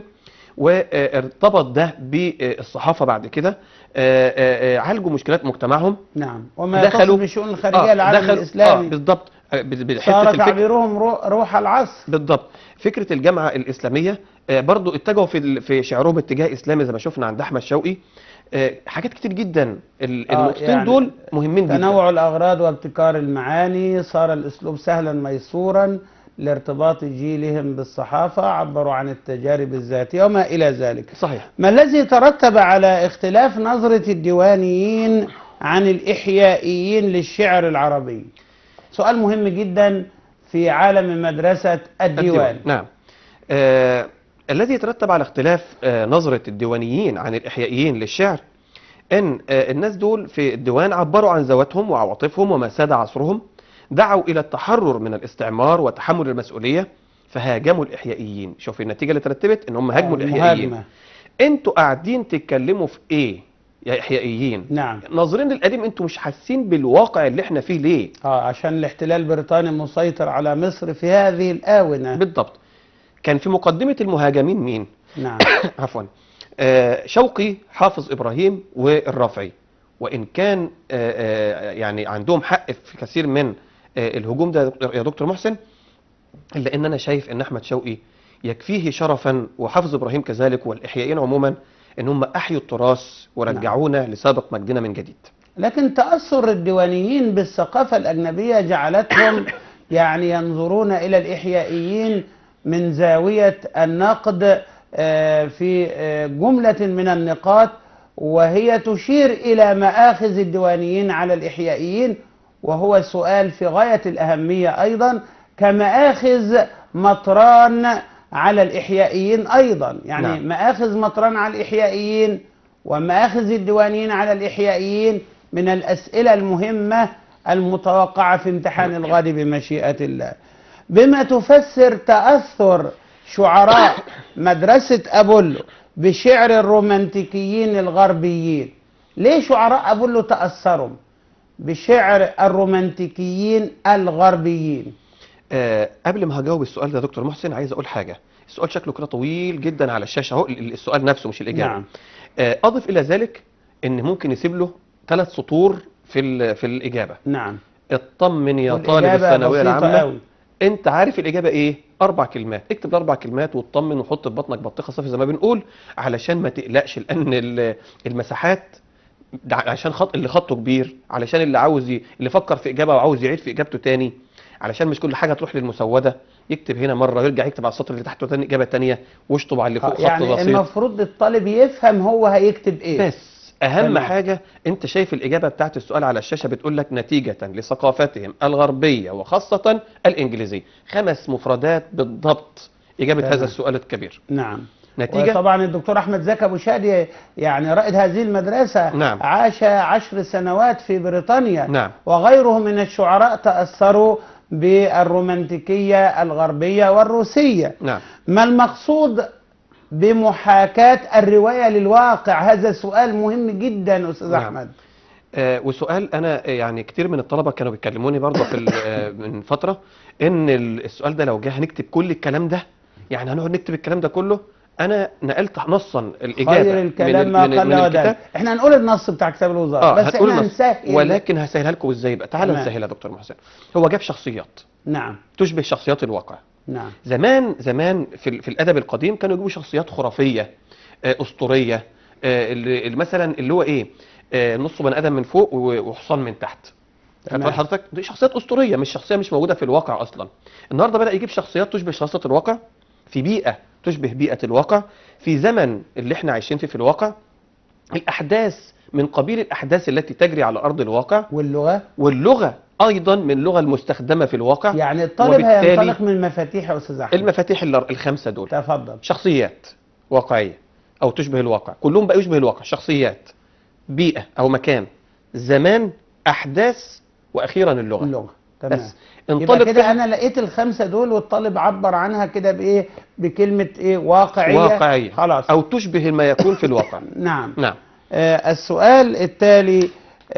وارتبط ده بالصحافه بعد كده آه، آه، آه، عالجوا مشكلات مجتمعهم نعم وما دخلوا- يخص بالشؤون الخارجيه العالم دخل- الاسلامي اه بالضبط آه، ب- ب- حته صار الفكر تعبيرهم رو- روح العصر بالضبط فكره الجامعه الاسلاميه آه، برضو اتجهوا في ال- في شعرهم اتجاه اسلامي زي ما شفنا عند احمد شوقي آه، حاجات كتير جدا ال- آه، النقطتين يعني دول مهمين جدا تنوع الأغراض وابتكار المعاني صار الأسلوب سهلا ميسورا لارتباط جيلهم بالصحافة عبروا عن التجارب الذاتية وما إلى ذلك صحيح ما الذي ترتب على اختلاف نظرة الديوانيين عن الإحيائيين للشعر العربي سؤال مهم جدا في عالم مدرسة الديوان نعم آه الذي يترتب على اختلاف آه نظرة الديوانيين عن الإحيائيين للشعر أن آه الناس دول في الديوان عبروا عن ذواتهم وعواطفهم وما ساد عصرهم دعوا إلى التحرر من الاستعمار وتحمل المسؤولية فهاجموا الإحيائيين شوف النتيجة اللي ترتبت إن هم هاجموا الإحيائيين مهاجمة. انتوا قاعدين تتكلموا في ايه يا إحيائيين نعم ناظرين للقديم انتوا مش حاسين بالواقع اللي احنا فيه ليه اه عشان الاحتلال البريطاني مسيطر على مصر في هذه الآونة بالضبط كان في مقدمة المهاجمين مين نعم عفوا آه، شوقي حافظ ابراهيم والرافعي وان كان آه، آه، يعني عندهم حق في كثير من آه، الهجوم ده يا دكتور محسن الا ان انا شايف ان احمد شوقي يكفيه شرفا وحافظ ابراهيم كذلك والاحيائيين عموما ان هم احيوا التراث ورجعونا لسابق مجدنا من جديد لكن تأثر الديوانيين بالثقافة الأجنبية جعلتهم يعني ينظرون إلى الإحيائيين من زاوية النقد آه، في آه، جملة من النقاط وهي تشير إلى مآخذ الديوانيين على الإحيائيين وهو سؤال في غاية الأهمية أيضا كمآخذ مطران على الإحيائيين أيضا يعني نعم. مآخذ مطران على الإحيائيين ومآخذ الديوانيين على الإحيائيين من الأسئلة المهمة المتوقعة في امتحان الغد بمشيئة الله بما تفسر تأثر شعراء مدرسة أبولو بشعر الرومانتيكيين الغربيين ليه شعراء أبولو تأثروا بشعر الرومانتيكيين الغربيين آه، قبل ما هجاوب السؤال ده يا دكتور محسن عايز اقول حاجه السؤال شكله كده طويل جدا على الشاشه اهو ال- السؤال نفسه مش الاجابه نعم. آه، اضف الى ذلك ان ممكن يسيب له ثلاث سطور في ال- في الاجابه نعم اطمن يا طالب والإجابة الثانويه بسيطة العامه أوي. انت عارف الاجابه ايه اربع كلمات اكتب الاربع كلمات واطمن وحط في بطنك بطيخه صافي زي ما بنقول علشان ما تقلقش لان ال- المساحات ده عشان خط اللي خطه كبير علشان اللي عاوز ي... اللي فكر في اجابه وعاوز يعيد في اجابته تاني علشان مش كل حاجه تروح للمسوده يكتب هنا مره ويرجع يكتب على السطر اللي تحته تاني اجابه تانيه واشطب على اللي فوق آه، خط يعني بسيط المفروض الطالب يفهم هو هيكتب ايه بس اهم تمام. حاجه انت شايف الاجابه بتاعت السؤال على الشاشه بتقول لك نتيجه لثقافتهم الغربيه وخاصه الانجليزيه خمس مفردات بالضبط اجابه تمام. هذا السؤال الكبير نعم نتيجه طبعا الدكتور احمد زكي ابو شادي يعني رائد هذه المدرسه نعم. عاش عشر سنوات في بريطانيا نعم. وغيره من الشعراء تاثروا بالرومانتيكيه الغربيه والروسيه نعم ما المقصود بمحاكاه الروايه للواقع هذا سؤال مهم جدا استاذ نعم. احمد آه وسؤال انا آه، يعني كتير من الطلبه كانوا بيكلموني برضه في ال- آه، من فتره ان ال- السؤال ده لو جه هنكتب كل الكلام ده يعني هنقعد نكتب الكلام ده كله انا نقلت نصا الاجابه خير الكلام من, ما ال- من, قل من ودل الكتاب احنا هنقول النص بتاع كتاب الوزاره اه بس هتقول احنا النص. هنسهل ولكن هسهلها لكم ازاي بقى تعالى تمام. نسهلها يا دكتور محسن هو جاب شخصيات نعم تشبه شخصيات الواقع نعم زمان زمان في, ال- في الادب القديم كانوا يجيبوا شخصيات خرافيه آه، اسطوريه آه، اللي اللي مثلا اللي هو ايه آه، نصه بني ادم من فوق و- وحصان من تحت خدت تمام. بال حضرتك دي شخصيات اسطوريه مش شخصيه مش موجوده في الواقع اصلا النهارده بدا يجيب شخصيات تشبه شخصيات الواقع في بيئه تشبه بيئه الواقع في زمن اللي احنا عايشين فيه في الواقع الاحداث من قبيل الاحداث التي تجري على ارض الواقع واللغه واللغه ايضا من اللغه المستخدمه في الواقع يعني الطالب وبالتالي هينطلق من مفاتيح يا استاذ احمد المفاتيح الأر- الخمسه دول تفضل شخصيات واقعيه او تشبه الواقع كلهم بقى يشبه الواقع شخصيات بيئه او مكان زمان احداث واخيرا اللغه اللغه تمام بس يبقى انطلق كده بقى انا لقيت الخمسه دول والطالب عبر عنها كده بايه بكلمه ايه واقعيه واقعيه خلاص او تشبه ما يكون في الواقع نعم نعم آه السؤال التالي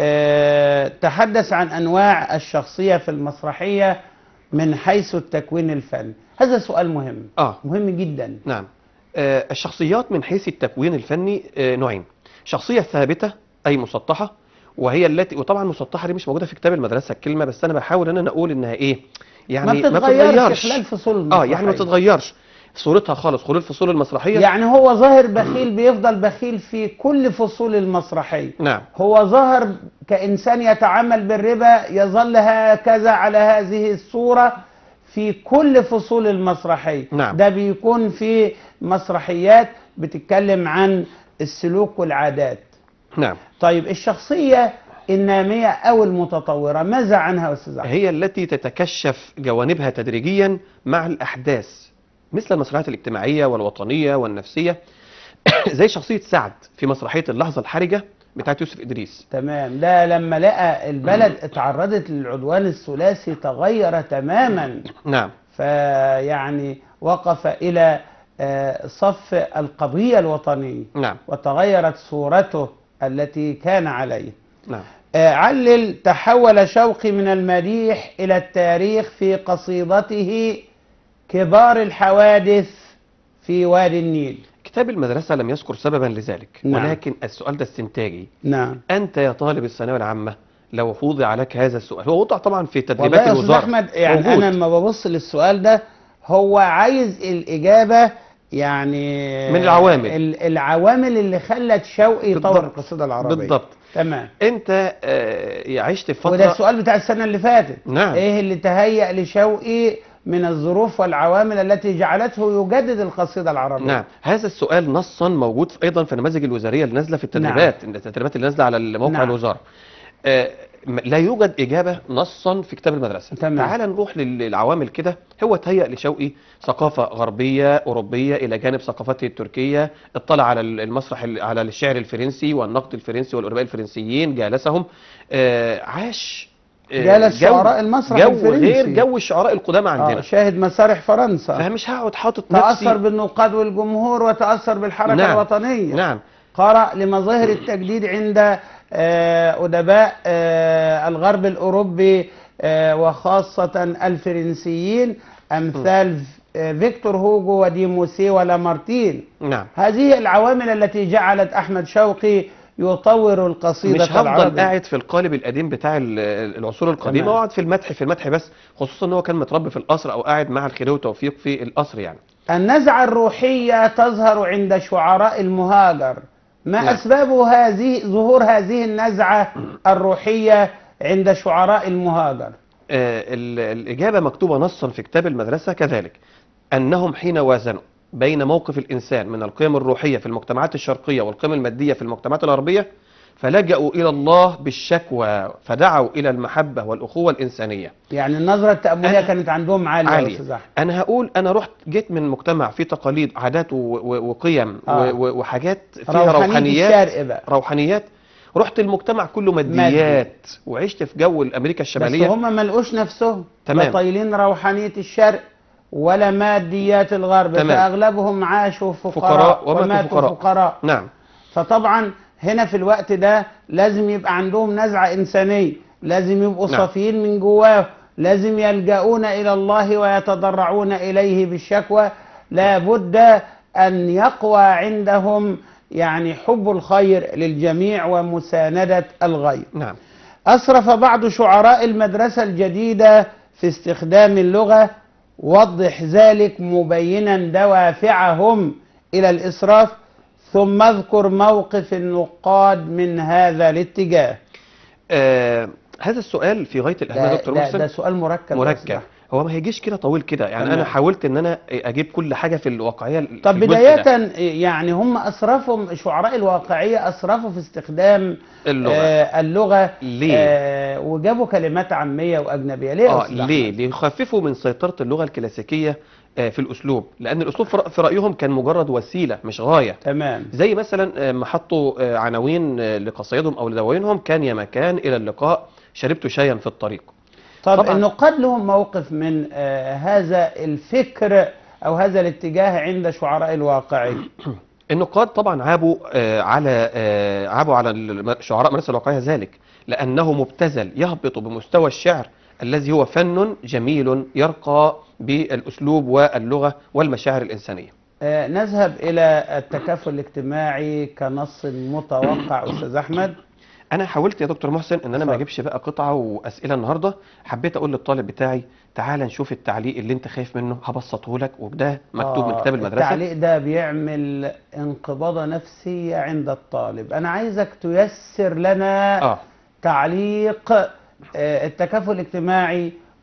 آه تحدث عن انواع الشخصيه في المسرحيه من حيث التكوين الفني هذا سؤال مهم اه مهم جدا نعم آه الشخصيات من حيث التكوين الفني آه نوعين شخصيه ثابته اي مسطحه وهي التي وطبعا مسطحه دي مش موجوده في كتاب المدرسه الكلمه بس انا بحاول ان انا اقول انها ايه يعني ما بتتغيرش خلال فصول اه يعني ما المسرحية. تتغيرش صورتها خالص خلال الفصول المسرحيه يعني هو ظاهر بخيل بيفضل بخيل في كل فصول المسرحيه نعم هو ظهر كإنسان يتعامل بالربا يظل هكذا على هذه الصورة في كل فصول المسرحية نعم. ده بيكون في مسرحيات بتتكلم عن السلوك والعادات نعم طيب الشخصية النامية أو المتطورة ماذا عنها أستاذ أحمد؟ هي التي تتكشف جوانبها تدريجيا مع الأحداث مثل المسرحيات الاجتماعية والوطنية والنفسية زي شخصية سعد في مسرحية اللحظة الحرجة بتاعت يوسف إدريس تمام ده لما لقى البلد اتعرضت للعدوان الثلاثي تغير تماما نعم فيعني وقف إلى آه، صف القضية الوطنية نعم وتغيرت صورته التي كان عليه نعم آه، علل تحول شوقي من المديح إلى التاريخ في قصيدته كبار الحوادث في وادي النيل كتاب المدرسة لم يذكر سببا لذلك نعم. ولكن السؤال ده استنتاجي نعم أنت يا طالب الثانوية العامة لو وضع لك هذا السؤال هو وضع طبعا في والله تدريبات يا استاذ الوزارة احمد يعني موجود. انا لما ببص للسؤال ده هو عايز الاجابه يعني من العوامل. ال- العوامل اللي خلت شوقي يطور بالضبط. القصيده العربيه بالضبط تمام أنت آه، عشت في وده فترة السؤال بتاع السنه اللي فاتت نعم. ايه اللي تهيأ لشوقي من الظروف والعوامل التي جعلته يجدد القصيده العربيه نعم هذا السؤال نصا موجود في ايضا في النماذج الوزاريه اللي نازله في التدريبات التدريبات اللي نازله على موقع نعم. الوزاره آه، م- لا يوجد اجابه نصا في كتاب المدرسه تمام. تعال نروح لل- للعوامل كده هو تهيأ لشوقي ثقافه غربيه اوروبيه الى جانب ثقافته التركيه اطلع على ال- المسرح ال- على الشعر الفرنسي والنقد الفرنسي والادباء الفرنسيين جالسهم آه، عاش آه، جالس جو- شعراء المسرح جو الفرنسي. غير جو الشعراء القدامى عندنا آه شاهد مسارح فرنسا فمش هقعد حاطط نفسي تأثر بالنقاد والجمهور وتأثر بالحركة نعم. الوطنية نعم قرأ لمظاهر التجديد عند آه، أدباء آه، الغرب الأوروبي آه، وخاصة الفرنسيين أمثال آه، فيكتور هوجو وديموسي ولامارتين نعم هذه العوامل التي جعلت أحمد شوقي يطور القصيدة مش هفضل العربية قاعد في القالب القديم بتاع ال- العصور القديمه تمام. واقعد في المدح في المدح بس خصوصا ان هو كان متربي في القصر او قاعد مع الخديوي وتوفيق في القصر يعني النزعة الروحية تظهر عند شعراء المهاجر ما نعم. أسباب هذه ظهور هذه النزعة الروحية عند شعراء المهاجر آه ال- الاجابه مكتوبه نصا في كتاب المدرسه كذلك انهم حين وازنوا بين موقف الانسان من القيم الروحيه في المجتمعات الشرقيه والقيم الماديه في المجتمعات الغربيه فلجأوا الى الله بالشكوى فدعوا الى المحبه والاخوه الانسانيه يعني النظرة التأملية أنا- كانت عندهم عالية, يا عالية أستاذ أحمد. انا هقول انا رحت جيت من مجتمع فيه تقاليد عادات و- و- وقيم آه. و- و- وحاجات فيها روحانية روحانيات الشرق بقى روحانيات رحت المجتمع كله ماديات وعشت في جو الامريكا بس الشماليه هم ما لقوش نفسهم تمام. لا طايلين روحانية الشرق ولا ماديات الغرب تمام. فأغلبهم عاشوا فقراء, فقراء وماتوا وماتوا فقراء. فقراء نعم فطبعا هنا في الوقت ده لازم يبقى عندهم نزعة إنسانية لازم يبقوا نعم. صافيين من جواه لازم يلجؤون إلى الله ويتضرعون إليه بالشكوى لابد أن يقوى عندهم يعني حب الخير للجميع ومساندة الغير نعم أسرف بعض شعراء المدرسة الجديدة في استخدام اللغة وضح ذلك مبينا دوافعهم إلى الإسراف ثم اذكر موقف النقاد من هذا الاتجاه آه هذا السؤال في غايه الاهميه ده, يا دكتور ده, محسن ده سؤال مركب يا مركب أستاذ. هو ما هيجيش كده طويل كده يعني تمام. انا حاولت ان انا اجيب كل حاجه في الواقعيه في طب الجزء بداية ده. يعني هم أسرفوا شعراء الواقعية أسرفوا في استخدام اللغه آه اللغة ليه؟ آه وجابوا كلمات عامية وأجنبية ليه يا اه أستاذ ليه أحمد؟ ليخففوا من سيطره اللغه الكلاسيكيه آه، في الاسلوب لان الاسلوب في رأ- في رايهم كان مجرد وسيله مش غايه تمام زي مثلا آه، ما حطوا آه، عناوين آه، لقصايدهم او لدواوينهم كان يا مكان الى اللقاء شربت شايا في الطريق طب طبعاً. النقاد لهم موقف من آه هذا الفكر او هذا الاتجاه عند شعراء الواقعي النقاد طبعا عابوا آه، على آه، عابوا على الم- شعراء مدرسه الواقعيه ذلك لانه مبتذل يهبط بمستوى الشعر الذي هو فن جميل يرقى بالاسلوب واللغه والمشاعر الانسانيه آه نذهب الى التكافل الاجتماعي كنص متوقع استاذ احمد انا حاولت يا دكتور محسن ان انا ما اتفضل. اجيبش بقى قطعه واسئله النهارده حبيت اقول للطالب بتاعي تعال نشوف التعليق اللي انت خايف منه هبسطه لك وده مكتوب من آه، كتاب المدرسه التعليق ده بيعمل انقباضة نفسية عند الطالب انا عايزك تيسر لنا اه تعليق آه، التكافل الاجتماعي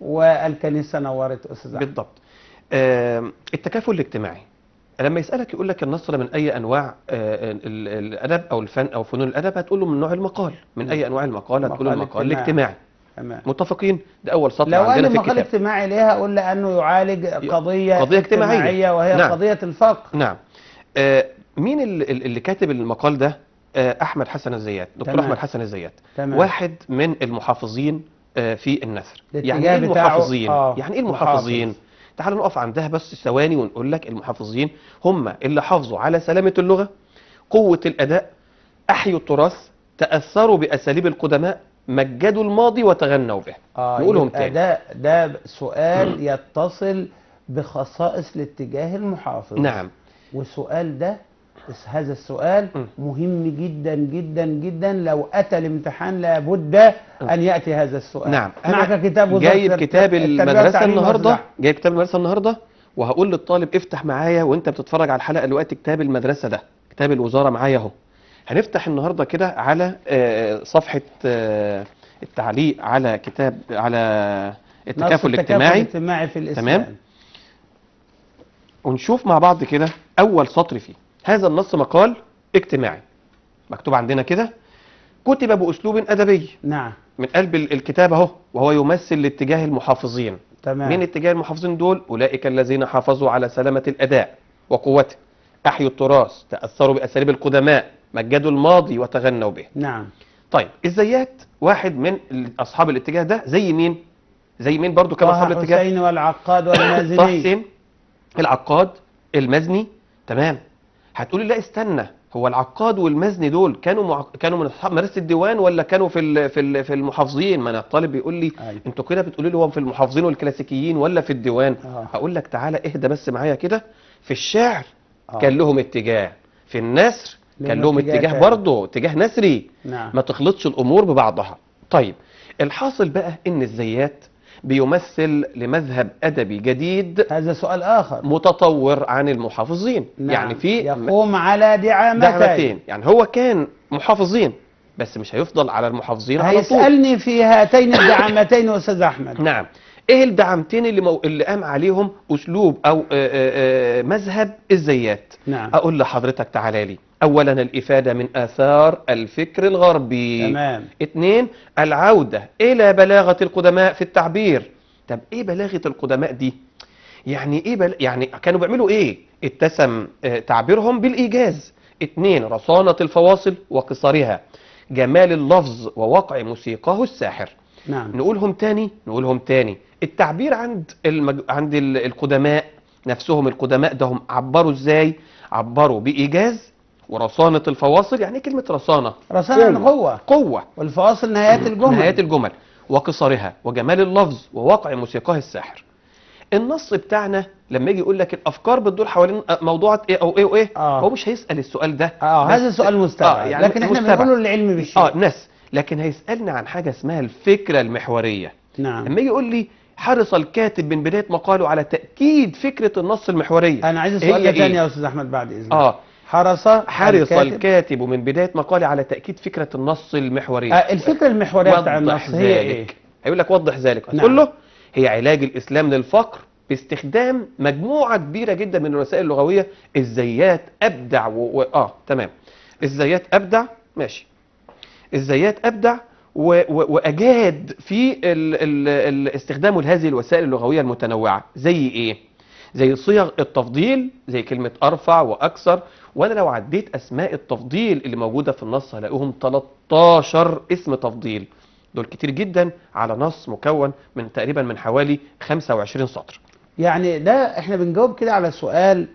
والكنيسة نورت أستاذ أحمد بالضبط آم، التكافل الاجتماعي لما يسألك يقول لك النصر من أي أنواع آه، ال- ال- الأدب أو الفن أو فنون الأدب هتقول له من نوع المقال من أي أنواع المقال هتقول له مقال المقال اجتماعي. الاجتماعي تمام متفقين ده أول سطر لو عندنا قال في مقال الكتاب اجتماعي ليه هقول لأنه يعالج قضية قضية اجتماعية. وهي نعم. قضية الفقر نعم آه، مين اللي, اللي كاتب المقال ده آه، أحمد حسن الزيات دكتور تمام. أحمد حسن الزيات تمام واحد من المحافظين آه، في النثر الاتجاه يعني ايه بتاعه، المحافظين آه، يعني ايه المحافظين محافظ. تعالوا نقف عندها بس ثواني ونقول لك المحافظين هم اللي حافظوا على سلامة اللغة قوة الأداء أحيوا التراث تأثروا بأساليب القدماء مجدوا الماضي وتغنوا به آه نقولهم يبقى تاني ده ده سؤال يتصل بخصائص الاتجاه المحافظ نعم والسؤال ده بس هذا السؤال م. مهم جدا جدا جدا لو اتى الامتحان لابد ان ياتي هذا السؤال نعم معك كتاب وزارة جايب كتاب التربية المدرسة والتعليم النهاردة والزراعة. جايب كتاب المدرسة النهاردة وهقول للطالب افتح معايا وانت بتتفرج على الحلقة دلوقتي كتاب المدرسة ده كتاب الوزارة معايا اهو هنفتح النهاردة كده على آه، صفحة آه، التعليق على كتاب على نص التكافل الاجتماعي الاجتماعي في الاسلام تمام. ونشوف مع بعض كده أول سطر فيه هذا النص مقال اجتماعي مكتوب عندنا كده كتب بأسلوب أدبي نعم من قلب ال- الكتاب اهو وهو يمثل لاتجاه المحافظين تمام مين اتجاه المحافظين دول اولئك الذين حافظوا على سلامه الاداء وقوته احيوا التراث تاثروا باساليب القدماء مجدوا الماضي وتغنوا به نعم طيب الزيات واحد من ال- اصحاب الاتجاه ده زي مين زي مين برضو كما اصحاب طه الاتجاه حسين والعقاد طه والمازني حسين العقاد المزني تمام هتقولي لا استنى هو العقاد والمزني دول كانوا مع... كانوا من اصحاب مدرسه الديوان ولا كانوا في ال... في ال... في المحافظين ما انا الطالب بيقول لي أيوة. انتوا كده بتقولوا لي هو في المحافظين والكلاسيكيين ولا في الديوان آه. هقول لك تعالى اهدى بس معايا كده في الشعر آه. كان لهم اتجاه في النثر كان لهم اتجاه اتجاه تاني. برضه اتجاه نثري نعم ما تخلطش الامور ببعضها طيب الحاصل بقى ان الزيات بيمثل لمذهب ادبي جديد هذا سؤال اخر متطور عن المحافظين نعم. يعني في يقوم على دعامتين دعوتين يعني هو كان محافظين بس مش هيفضل على المحافظين على طول هيسالني في هاتين الدعامتين يا استاذ احمد نعم ايه الدعمتين اللي مو... اللي قام عليهم اسلوب او آه، آه، آه، مذهب الزيات نعم اقول لحضرتك تعالى لي اولا الافاده من اثار الفكر الغربي تمام اتنين العودة إلى بلاغة القدماء في التعبير طب إيه بلاغة القدماء دي؟ يعني إيه بل... يعني كانوا بيعملوا إيه؟ اتسم آه، تعبيرهم بالإيجاز اتنين رصانة الفواصل وقصرها جمال اللفظ ووقع موسيقاه الساحر نعم نقولهم تاني نقولهم تاني التعبير عند المج... عند ال- القدماء نفسهم القدماء ده هم عبروا ازاي عبروا بإيجاز ورصانة الفواصل يعني إيه كلمة رصانة رسائل قوة قوة والفواصل نهايات الجمل نهايات الجمل وقصرها وجمال اللفظ ووقع موسيقاه الساحر النص بتاعنا لما يجي يقول لك الافكار بتدور حوالين موضوعات ايه او ايه وايه آه. هو مش هيسال السؤال ده اه بس- هذا سؤال مستبعد آه، يعني لكن احنا مستبعد. بنقوله العلم بالشيء اه ناس لكن هيسالني عن حاجه اسمها الفكره المحوريه نعم لما يجي يقول لي حرص الكاتب من بدايه مقاله على تاكيد فكره النص المحوريه انا عايز هي السؤال ده إيه؟ تاني يا استاذ احمد بعد اذنك اه حرص حرص الكاتب- الكاتب من بدايه مقاله على تاكيد فكره النص المحوريه آه الفكرة المحورية بتاع وضح النص هي ايه؟ ذلك هيقول لك وضح ذلك نعم. هتقول له هي علاج الاسلام للفقر باستخدام مجموعه كبيره جدا من الوسائل اللغويه الزيات ابدع و... و... اه تمام الزيات ابدع ماشي الزيات ابدع و... و... واجاد في ال... ال... ال... استخدامه لهذه الوسائل اللغويه المتنوعه زي ايه زي صيغ التفضيل زي كلمه ارفع واكثر وانا لو عديت اسماء التفضيل اللي موجوده في النص هلاقيهم 13 اسم تفضيل دول كتير جدا على نص مكون من تقريبا من حوالي 25 سطر يعني ده احنا بنجاوب كده على سؤال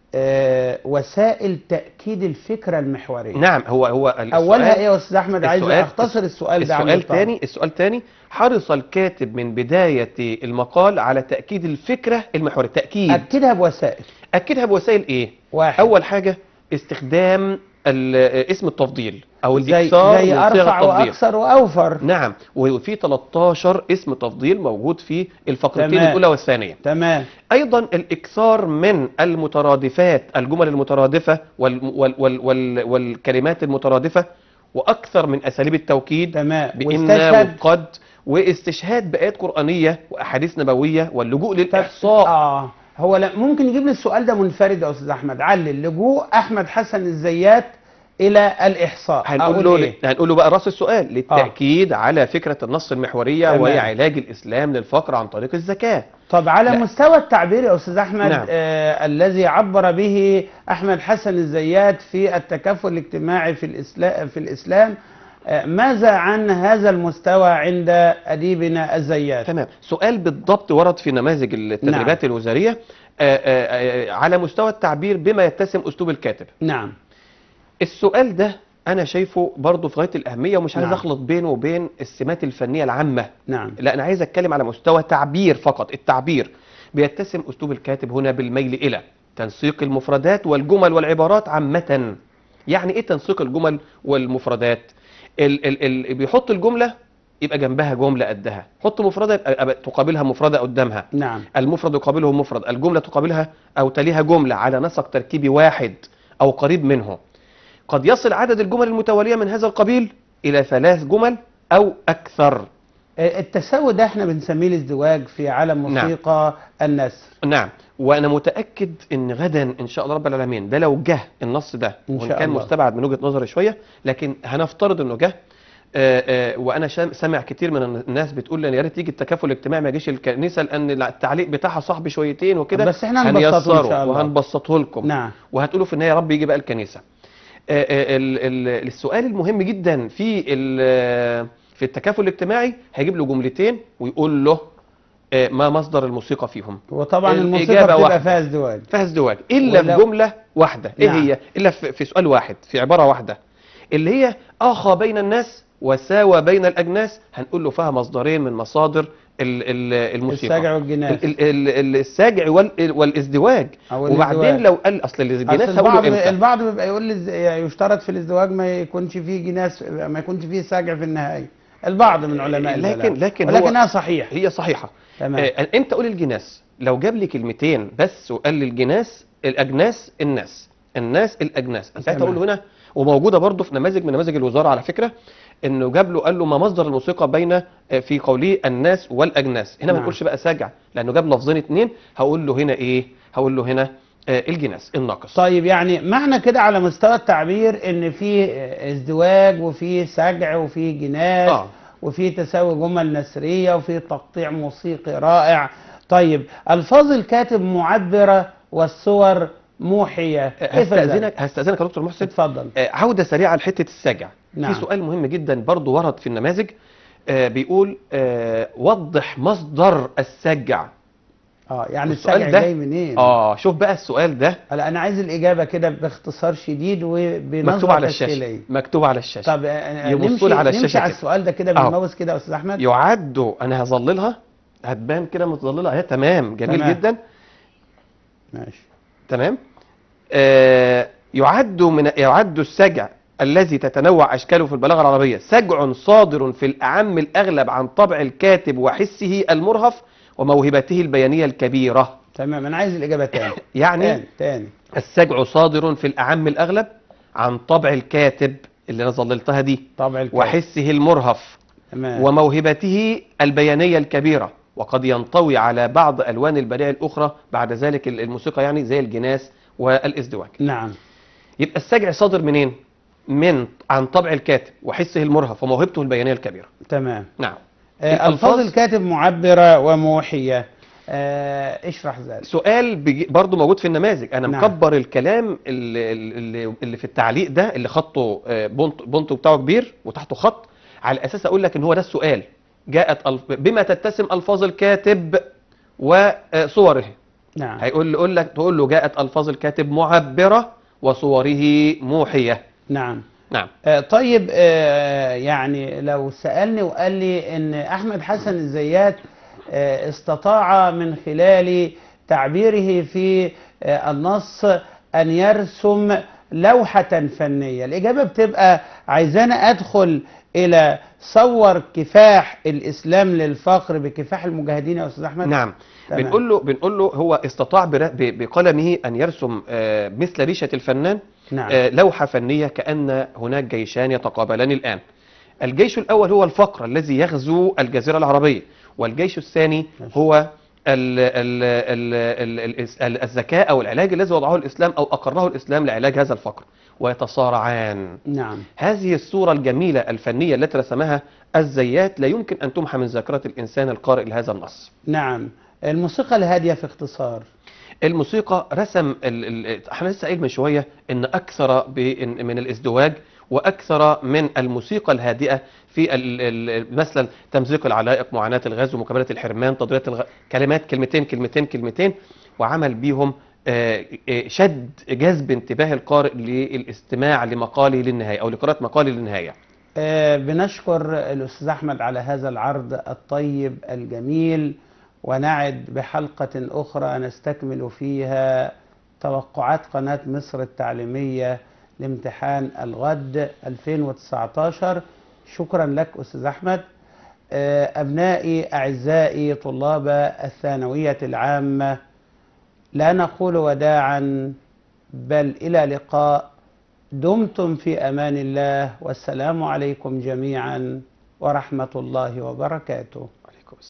آه وسائل تأكيد الفكرة المحورية نعم هو هو اولها ايه يا استاذ احمد عايز السؤال- اختصر السؤال ده عن السؤال الطالب. تاني السؤال تاني حرص الكاتب من بداية المقال على تأكيد الفكرة المحورية تأكيد اكدها بوسائل أكدها بوسائل إيه؟ واحد أول حاجة استخدام ال- اسم التفضيل أو زي الإكثار زي من صيغ ارفع التفضيل واكثر واوفر نعم وفي 13 اسم تفضيل موجود في الفقرتين تمام. الأولى والثانية تمام ايضا الاكثار من المترادفات الجمل المترادفه وال وال وال وال والكلمات المترادفه واكثر من اساليب التوكيد تمام بان واستشهد وقد واستشهاد بآيات قرآنية وأحاديث نبوية واللجوء للإحصاء اه هو لا ممكن يجيب لي السؤال ده منفرد يا استاذ احمد علل لجوء احمد حسن الزيات الى الاحصاء هنقول أقول له إيه؟ هنقول له بقى راس السؤال للتأكيد على فكرة النص المحورية تمام. وهي علاج الإسلام للفقر عن طريق الزكاة طب على لا. مستوى التعبير يا استاذ احمد نعم. آه الذي عبر به احمد حسن الزيات في التكافل الاجتماعي في الاسلام في الاسلام آه ماذا عن هذا المستوى عند اديبنا الزيات تمام سؤال بالضبط ورد في نماذج التدريبات الوزارية آه، آه، آه، على مستوى التعبير بما يتسم أسلوب الكاتب نعم السؤال ده أنا شايفه برضه في غاية الأهمية ومش عايز نعم. أخلط بينه وبين السمات الفنية العامة نعم لا أنا عايز أتكلم على مستوى تعبير فقط التعبير بيتسم أسلوب الكاتب هنا بالميل إلى تنسيق المفردات والجمل والعبارات عامة يعني إيه تنسيق الجمل والمفردات ال ال ال بيحط الجملة يبقى جنبها جملة قدها حط مفردة يبقى يبقى تقابلها مفردة قدامها نعم المفرد يقابله مفرد الجملة تقابلها أو تليها جملة على نسق تركيبي واحد أو قريب منه قد يصل عدد الجمل المتوالية من هذا القبيل إلى ثلاث جمل أو أكثر آه، التساوي ده احنا بنسميه الازدواج في عالم نعم. موسيقى النثر نعم وأنا متأكد إن غدا إن شاء الله رب العالمين ده لو جه النص ده إن وإن شاء كان الله. مستبعد من وجهة نظري شوية لكن هنفترض إنه جه آه، آه، وانا شام- سامع كتير من الناس بتقول لي يا ريت يجي التكافل الاجتماعي ما يجيش الكنيسه لان التعليق بتاعها صعب شويتين وكده بس إحنا هنبسطه إن هنيسره شاء الله. وهنبسطه لكم نعم وهتقولوا في النهايه يا رب يجي بقى الكنيسه آه، آه، ال- ال- السؤال المهم جدا في ال- في التكافل الاجتماعي هيجيب له جملتين ويقول له آه، ما مصدر الموسيقى فيهم وطبعا الموسيقى الإجابة بتبقى واحدة. فيها ازدواج فيها ازدواج الا في ولو- جمله واحده ايه نعم. هي الا في في سؤال واحد في عباره واحده اللي هي اخى بين الناس وساوى بين الاجناس هنقول له فيها مصدرين من مصادر ال- ال- الموسيقى السجع والجناس ال- ال- ال- الساجع وال- والازدواج أو وبعدين الازدواج. لو قال اصل الجناس أصل هقوله البعض امتى البعض بيبقى يقول لي إز- يشترط في الازدواج ما يكونش فيه جناس ما يكونش فيه سجع في النهايه البعض من علماء لكن- البلاغة. لكن هو- ولكنها صحيح هي صحيحه تمام آه، امتى اقول الجناس لو جاب لي كلمتين بس وقال لي الجناس الاجناس الناس الناس الاجناس ساعتها تمام. اقول له هنا وموجوده برضه في نماذج من نماذج الوزاره على فكره انه جاب له قال له ما مصدر الموسيقى بين آه، في قوله الناس والاجناس هنا ما نعم. نقولش بقى سجع لانه جاب لفظين اتنين هقول له هنا ايه هقول له هنا آه، الجناس الناقص طيب يعني معنى كده على مستوى التعبير ان في ازدواج وفي سجع وفي جناس اه وفي تساوي جمل نثريه وفي تقطيع موسيقي رائع طيب الفاظ الكاتب معبره والصور موحيه آه، كيف ذلك؟ هستاذنك هستاذنك يا دكتور محسن اتفضل آه، عودة سريعة لحتة السجع نعم. في سؤال مهم جدا برضو ورد في النماذج آه، بيقول آه، وضح مصدر السجع اه يعني السؤال السجع ده- جاي منين؟ اه شوف بقى السؤال ده هلا انا عايز الاجابه كده باختصار شديد وبنظره مكتوب على الشاشة تشكيليه مكتوب على الشاشة طب آه، يبصوا نمشي لي على نمشي الشاشة على كده. السؤال ده كده أهو. بالماوس كده يا استاذ احمد يعد انا هظللها هتبان كده متظللة اهي تمام جميل تمام. جدا ماشي تمام آه يعد من يعد السجع الذي تتنوع اشكاله في البلاغه العربيه سجع صادر في الاعم الاغلب عن طبع الكاتب وحسه المرهف وموهبته البيانيه الكبيره تمام انا عايز الاجابه تاني يعني تاني تاني السجع صادر في الاعم الاغلب عن طبع الكاتب اللي انا ظللتها دي طبع الكاتب وحسه المرهف تمام وموهبته البيانيه الكبيره وقد ينطوي على بعض الوان البديع الاخرى بعد ذلك الموسيقى يعني زي الجناس والازدواج نعم يبقى السجع صادر منين من عن طبع الكاتب وحسه المرهف وموهبته البيانيه الكبيره تمام نعم آه، الفاظ الكاتب معبره وموحيه آه، اشرح ذلك سؤال بيجي برضو موجود في النماذج انا نعم. مكبر الكلام اللي, اللي, اللي في التعليق ده اللي خطه آه، بونت بونته بتاعه كبير وتحته خط على اساس اقول لك ان هو ده السؤال جاءت الف... بما تتسم الفاظ الكاتب وصوره نعم هيقول يقول لك تقول له جاءت الفاظ الكاتب معبره وصوره موحيه نعم نعم آه، طيب آه، يعني لو سألني وقال لي ان احمد حسن الزيات آه، استطاع من خلال تعبيره في آه، النص ان يرسم لوحة فنية الاجابة بتبقى عايزانا ادخل الى صور كفاح الاسلام للفقر بكفاح المجاهدين يا استاذ احمد نعم تمام. بنقول له بنقول له هو استطاع بر- ب- بقلمه ان يرسم آه، مثل ريشه الفنان نعم آه، لوحه فنيه كان هناك جيشان يتقابلان الان الجيش الأول هو الفقر الذي يغزو الجزيرة العربية والجيش الثاني هو ال ال ال ال ال الذكاء أو العلاج الذي وضعه الإسلام أو أقره الإسلام لعلاج هذا الفقر ويتصارعان نعم هذه الصورة الجميلة الفنية التي رسمها الزيات لا يمكن أن تمحى من ذاكرة الإنسان القارئ لهذا النص نعم الموسيقى الهادية في اختصار الموسيقى رسم ال- ال- احنا لسه قايل من شويه ان اكثر ب- من الازدواج واكثر من الموسيقى الهادئه في ال- ال- مثلا تمزيق العلائق معاناه الغاز ومكابره الحرمان تضريه الغ... كلمات كلمتين كلمتين كلمتين وعمل بيهم آه، آه، شد جذب انتباه القارئ للاستماع لمقاله للنهايه او لقراءه مقاله للنهايه آه، بنشكر الأستاذ أحمد على هذا العرض الطيب الجميل ونعد بحلقة أخرى نستكمل فيها توقعات قناة مصر التعليمية لامتحان الغد 2019 شكرا لك أستاذ أحمد آه، أبنائي أعزائي طلاب الثانوية العامة لا نقول وداعا بل إلى لقاء دمتم في امان الله والسلام عليكم جميعا ورحمه الله وبركاته